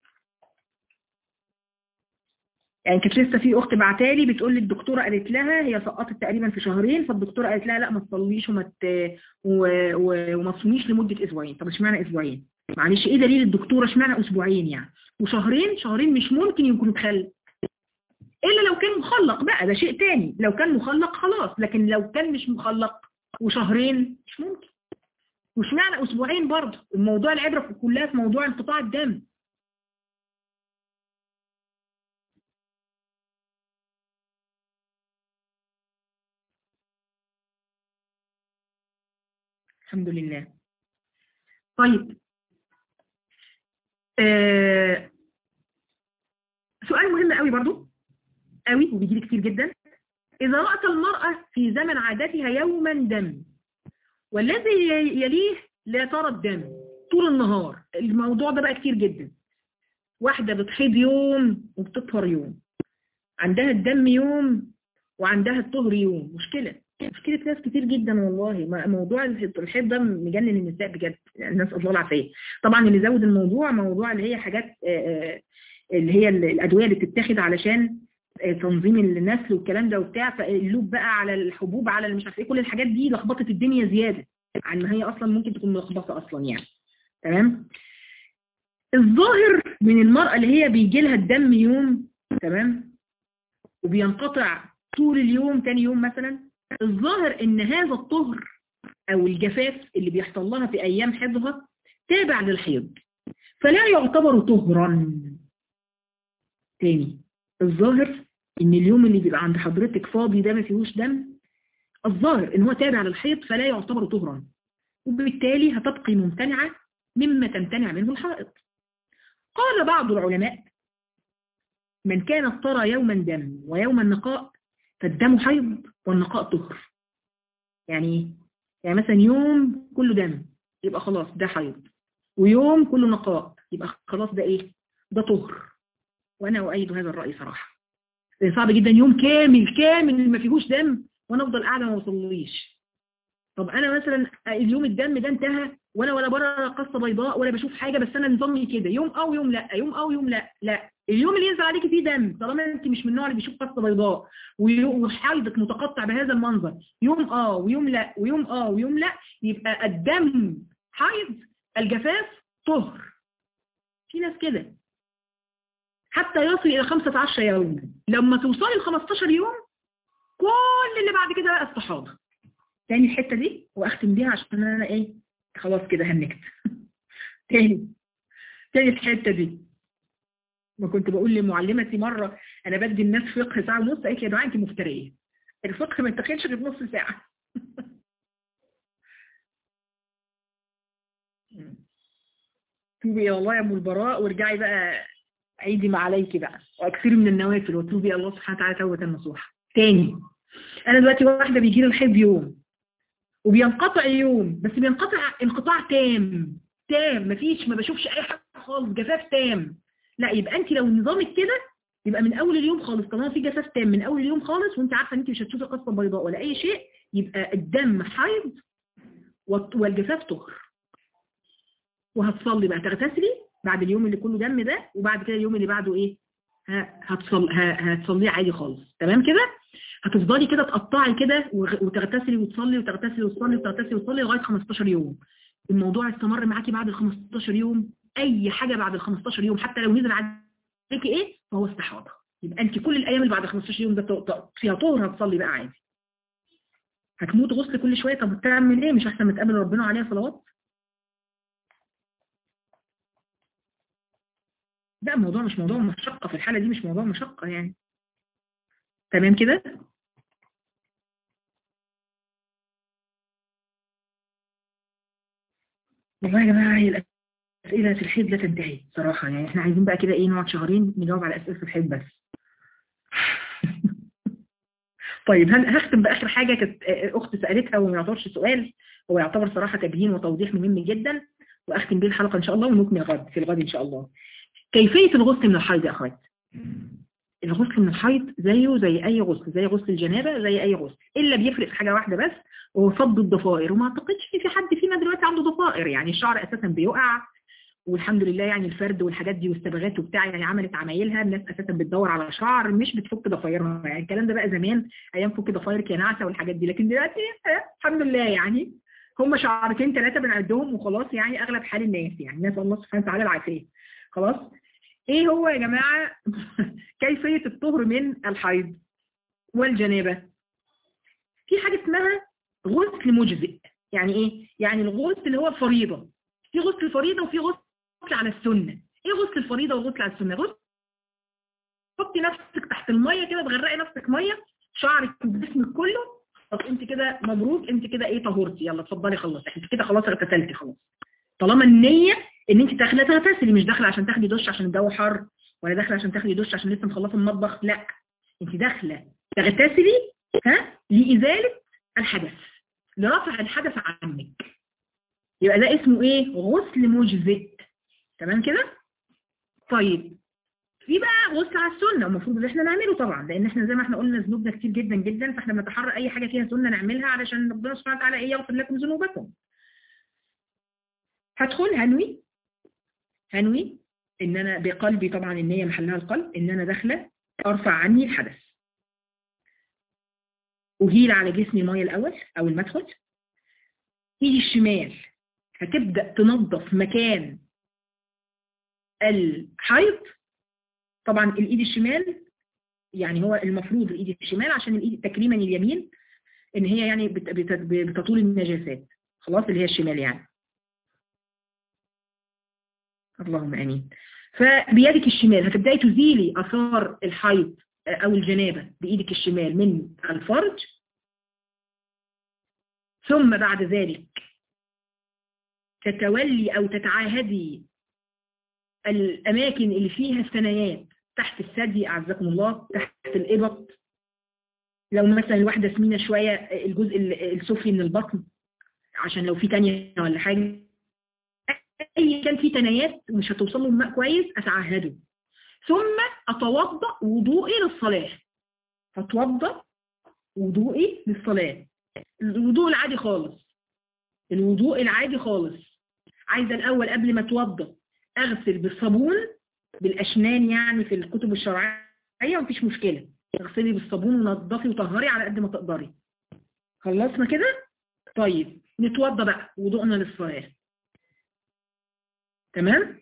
A: يعني كانت لسه في اخت بعتالي بتقول لي الدكتوره قالت لها هي سقطت تقريبا في شهرين فالدكتوره قالت لها لا ما تصليش وما وما تصوميش لمده اسبوعين طب اشمعنى اسبوعين معلش ايه دليل الدكتوره اشمعنى اسبوعين يعني وشهرين شهرين مش ممكن يكون مخلق الا لو كان مخلق بقى ده شيء تاني لو كان مخلق خلاص لكن لو كان مش مخلق وشهرين مش ممكن واشمعنى اسبوعين برضه الموضوع العبره كلها في موضوع انقطاع الدم الحمد لله طيب آه سؤال مهم قوي برضو قوي وبيجي لي كتير جدا إذا رأت المرأة في زمن عادتها يوما دم والذي يليه لا ترى الدم طول النهار الموضوع ده بقى كتير جدا واحدة بتحيض يوم وبتطهر يوم عندها الدم يوم وعندها الطهر يوم مشكلة مشكلة ناس كتير جدا والله موضوع الحيض ده مجنن النساء بجد يعني الناس الله العافية طبعا اللي زود الموضوع موضوع اللي هي حاجات اللي هي الأدوية اللي بتتاخد علشان تنظيم النسل والكلام ده وبتاع فاللوب بقى على الحبوب على مش عارف ايه كل الحاجات دي لخبطت الدنيا زيادة عن ما هي اصلا ممكن تكون ملخبطه اصلا يعني تمام الظاهر من المرأة اللي هي بيجي لها الدم يوم تمام وبينقطع طول اليوم تاني يوم مثلا الظاهر ان هذا الطهر او الجفاف اللي بيحصل لها في ايام حيضها تابع للحيض فلا يعتبر طهرا تاني الظاهر ان اليوم اللي بيبقى عند حضرتك فاضي ده ما فيهوش دم الظاهر ان هو تابع للحيض فلا يعتبر طهرا وبالتالي هتبقي ممتنعة مما تمتنع منه الحائط قال بعض العلماء من كانت ترى يوما دم ويوما نقاء فالدم حيض والنقاء طهر يعني يعني مثلا يوم كله دم يبقى خلاص ده حيض ويوم كله نقاء يبقى خلاص ده ايه ده طهر وانا اؤيد هذا الرأي صراحة لان صعب جدا يوم كامل كامل ما فيهوش دم وانا افضل قاعدة ما وصليش طب انا مثلا اليوم الدم ده انتهى وانا ولا بره قصه بيضاء ولا بشوف حاجه بس انا نظامي كده يوم او يوم لا يوم او يوم لا لا اليوم اللي ينزل عليكي فيه دم طالما انت مش من النوع اللي بيشوف قصه بيضاء وحيضك متقطع بهذا المنظر يوم اه ويوم لا ويوم اه ويوم لا يبقى الدم حيض الجفاف طهر في ناس كده حتى يصل الى 15 يوم لما توصلي ل 15 يوم كل اللي بعد كده بقى استحاضه تاني الحتة دي واختم بيها عشان انا ايه خلاص كده هنكت تاني تاني الحتة دي ما كنت بقول لمعلمتي مرة انا بدي الناس فقه ساعة ونص قالت لي يا دعاء انت مفترية الفقه ما يتاخدش غير نص ساعة توبي الى الله يا ام البراء وارجعي بقى عيدي ما عليكي بقى واكثري من النوافل وتوبي الى الله سبحانه وتعالى توبة نصوحة تاني انا دلوقتي واحدة بيجي لي الحيض يوم وبينقطع يوم بس بينقطع انقطاع تام تام مفيش ما بشوفش اي حاجه خالص جفاف تام لا يبقى انت لو نظامك كده يبقى من اول اليوم خالص طالما في جفاف تام من اول اليوم خالص وانت عارفه ان انت مش هتشوفي قصه بيضاء ولا اي شيء يبقى الدم حيض والجفاف طهر وهتصلي بقى تغتسلي بعد اليوم اللي كله دم ده وبعد كده اليوم اللي بعده ايه هتصلي هتصليه عادي خالص تمام كده هتفضلي كده تقطعي كده وتغتسلي وتصلي وتغتسلي وتصلي وتغتسلي وتصلي لغايه 15 يوم الموضوع استمر معاكي بعد ال 15 يوم اي حاجه بعد ال 15 يوم حتى لو نزل عليكي ايه فهو استحاضه يبقى انت كل الايام اللي بعد 15 يوم ده فيها طهر هتصلي بقى عادي هتموت غسل كل شويه طب تعمل ايه مش احسن ما تقابل ربنا عليها صلوات لا الموضوع مش موضوع مشقه في الحاله دي مش موضوع مشقه يعني تمام كده والله يا جماعة هي الأسئلة في الحيض لا تنتهي صراحة يعني احنا عايزين بقى كده ايه نقعد شهرين نجاوب على أسئلة في الحيض بس طيب هختم بآخر حاجة كانت أخت سألتها وما يعتبرش سؤال هو يعتبر صراحة تبيين وتوضيح مهم جدا وأختم بيه الحلقة إن شاء الله ونكمل غد في الغد إن شاء الله كيفية الغسل من الحيض يا أخوات الغسل من الحيض زيه زي أي غسل زي غسل الجنابة زي أي غسل إلا بيفرق في حاجة واحدة بس وهو فض الضفائر وما أعتقدش في حد فينا دلوقتي عنده ضفائر يعني الشعر أساسا بيقع والحمد لله يعني الفرد والحاجات دي والصبغات وبتاع يعني عملت عمايلها الناس اساسا بتدور على شعر مش بتفك ضفايرها يعني الكلام ده بقى زمان ايام فك ضفايرك يا نعسه والحاجات دي لكن دلوقتي الحمد لله يعني هم شعرتين ثلاثه بنعدهم وخلاص يعني اغلب حال الناس يعني نسال الله سبحانه وتعالى العافيه خلاص ايه هو يا جماعه كيفيه الطهر من الحيض والجنابه في حاجه اسمها غسل مجزئ يعني ايه يعني الغسل اللي هو الفريضه في غسل الفريضه وفي غسل غسل على السنة ايه غسل الفريضة وغسل على السنة غسل حطي نفسك تحت المية كده تغرقي نفسك مية شعرك وجسمك كله طب انت كده مبروك انت كده ايه طهورتي يلا اتفضلي خلصي انت كده خلاص اغتسلتي خلاص طالما النية ان انت داخله تغتسلي مش داخله عشان تاخدي دش عشان الجو حر ولا داخله عشان تاخدي دش عشان لسه مخلصه المطبخ لا انت داخله تغتسلي ها لازاله الحدث لرفع الحدث عنك يبقى ده اسمه ايه غسل مجزئ تمام كده طيب في بقى غسل على السنه المفروض ان احنا نعمله طبعا لان احنا زي ما احنا قلنا ذنوبنا كتير جدا جدا فاحنا بنتحرى اي حاجه فيها سنه نعملها علشان ربنا سبحانه وتعالى ايه يغفر لكم ذنوبكم هدخل هنوي هنوي ان انا بقلبي طبعا النيه محلها القلب ان انا داخله ارفع عني الحدث اهيل على جسمي الميه الاول او المدخل ايدي الشمال هتبدا تنظف مكان الحيض طبعا الايد الشمال يعني هو المفروض الايد الشمال عشان الايد تكريما اليمين ان هي يعني بتطول النجاسات خلاص اللي هي الشمال يعني اللهم امين فبيدك الشمال هتبداي تزيلي اثار الحيض او الجنابه بايدك الشمال من الفرج ثم بعد ذلك تتولي او تتعاهدي الأماكن اللي فيها الثنايات تحت الثدي أعزكم الله تحت الإبط لو مثلا الواحدة سمينة شوية الجزء السفلي من البطن عشان لو في تانية ولا حاجة اي كان في تنايات ومش هتوصل له الماء كويس اتعهده ثم اتوضا وضوئي للصلاه اتوضا وضوئي للصلاه الوضوء العادي خالص الوضوء العادي خالص عايزه الاول قبل ما اتوضا اغسل بالصابون بالاشنان يعني في الكتب الشرعيه مفيش مشكله اغسلي بالصابون ونضفي وطهري على قد ما تقدري خلصنا كده طيب نتوضى بقى وضوءنا للصلاه تمام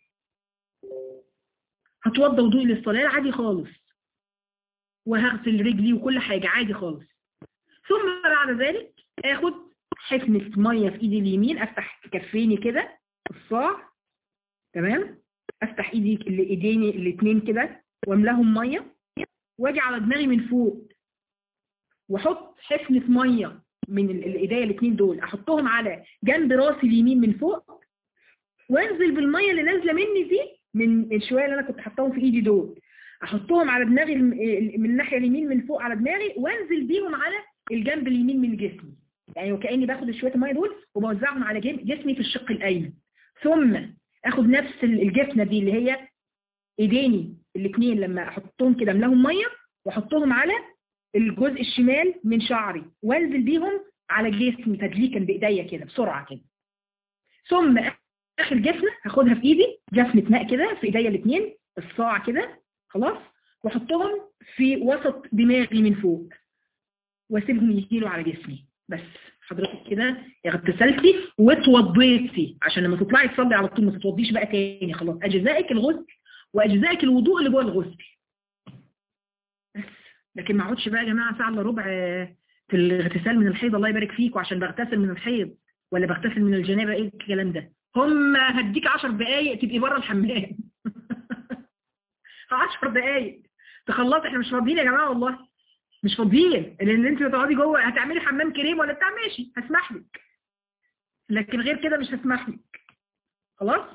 A: هتوضى وضوءي للصلاه عادي خالص وهغسل رجلي وكل حاجه عادي خالص ثم بعد ذلك اخد حفنة مية في ايدي اليمين افتح كفيني كده الصاع تمام افتح ايدي الايديني الاثنين كده واملاهم مية واجي على دماغي من فوق واحط حفنة مية من الايديا الاثنين دول احطهم على جنب راسي اليمين من فوق وانزل بالمية اللي نازلة مني دي من الشوية اللي انا كنت حطاهم في ايدي دول احطهم على دماغي من الناحية اليمين من فوق على دماغي وانزل بيهم على الجنب اليمين من جسمي يعني وكأني باخد شوية المية دول وبوزعهم على جسمي في الشق الأيمن ثم اخد نفس الجفنة دي اللي هي ايديني الاثنين لما احطهم كده املاهم مية واحطهم على الجزء الشمال من شعري وانزل بيهم على جسمي تدليكا بايديا كده بسرعة كده ثم اخر جفنة هاخدها في ايدي جفنة ماء كده في ايديا الاثنين الصاع كده خلاص واحطهم في وسط دماغي من فوق واسيبهم يجيلوا على جسمي بس حضرتك كده اغتسلتي واتوضيتي عشان لما تطلعي تصلي على طول ما تتوضيش بقى تاني خلاص اجزائك الغسل واجزائك الوضوء اللي جوه الغسل بس لكن ما اقعدش بقى يا جماعه ساعه الا ربع في الاغتسال من الحيض الله يبارك فيك وعشان بغتسل من الحيض ولا بغتسل من الجنابه ايه الكلام ده هم هديك 10 دقايق تبقي بره الحمام 10 دقايق تخلصي احنا مش فاضيين يا جماعه والله مش فاضيين لان انت تقعدي جوه هتعملي حمام كريم ولا بتاع ماشي هسمح لك لكن غير كده مش هسمح لك خلاص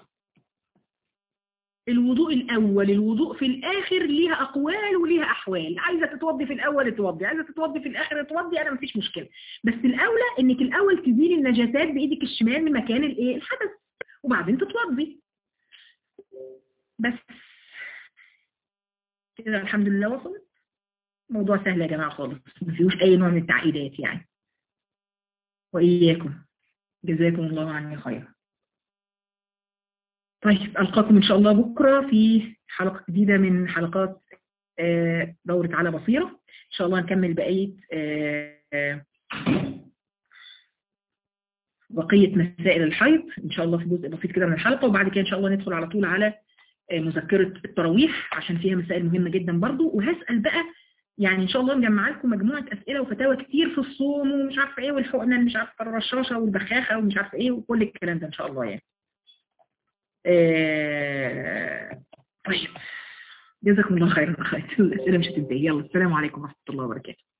A: الوضوء الاول الوضوء في الاخر ليها اقوال وليها احوال عايزه تتوضي في الاول تتوضي عايزه تتوضي في الاخر تتوضي انا مفيش مشكله بس الاولى انك الاول تزيلي النجاسات بايدك الشمال من مكان الايه الحدث وبعدين تتوضي بس كده الحمد لله وصلت موضوع سهل يا جماعة خالص ما فيهوش أي نوع من التعقيدات يعني وإياكم جزاكم الله عني خيرا طيب ألقاكم إن شاء الله بكرة في حلقة جديدة من حلقات دورة على بصيرة إن شاء الله نكمل بقية بقية مسائل الحيض إن شاء الله في جزء بسيط كده من الحلقة وبعد كده إن شاء الله ندخل على طول على مذكرة التراويح عشان فيها مسائل مهمة جدا برضو وهسأل بقى يعني ان شاء الله مجمع لكم مجموعة اسئلة وفتاوى كتير في الصوم ومش عارفه ايه والحقنة مش عارفه الرشاشة والبخاخة ومش عارفه ايه وكل الكلام ده ان شاء الله يعني آه طيب جزاكم الله خيرا اخواتي الاسئلة مش هتنتهي يلا السلام عليكم ورحمة الله وبركاته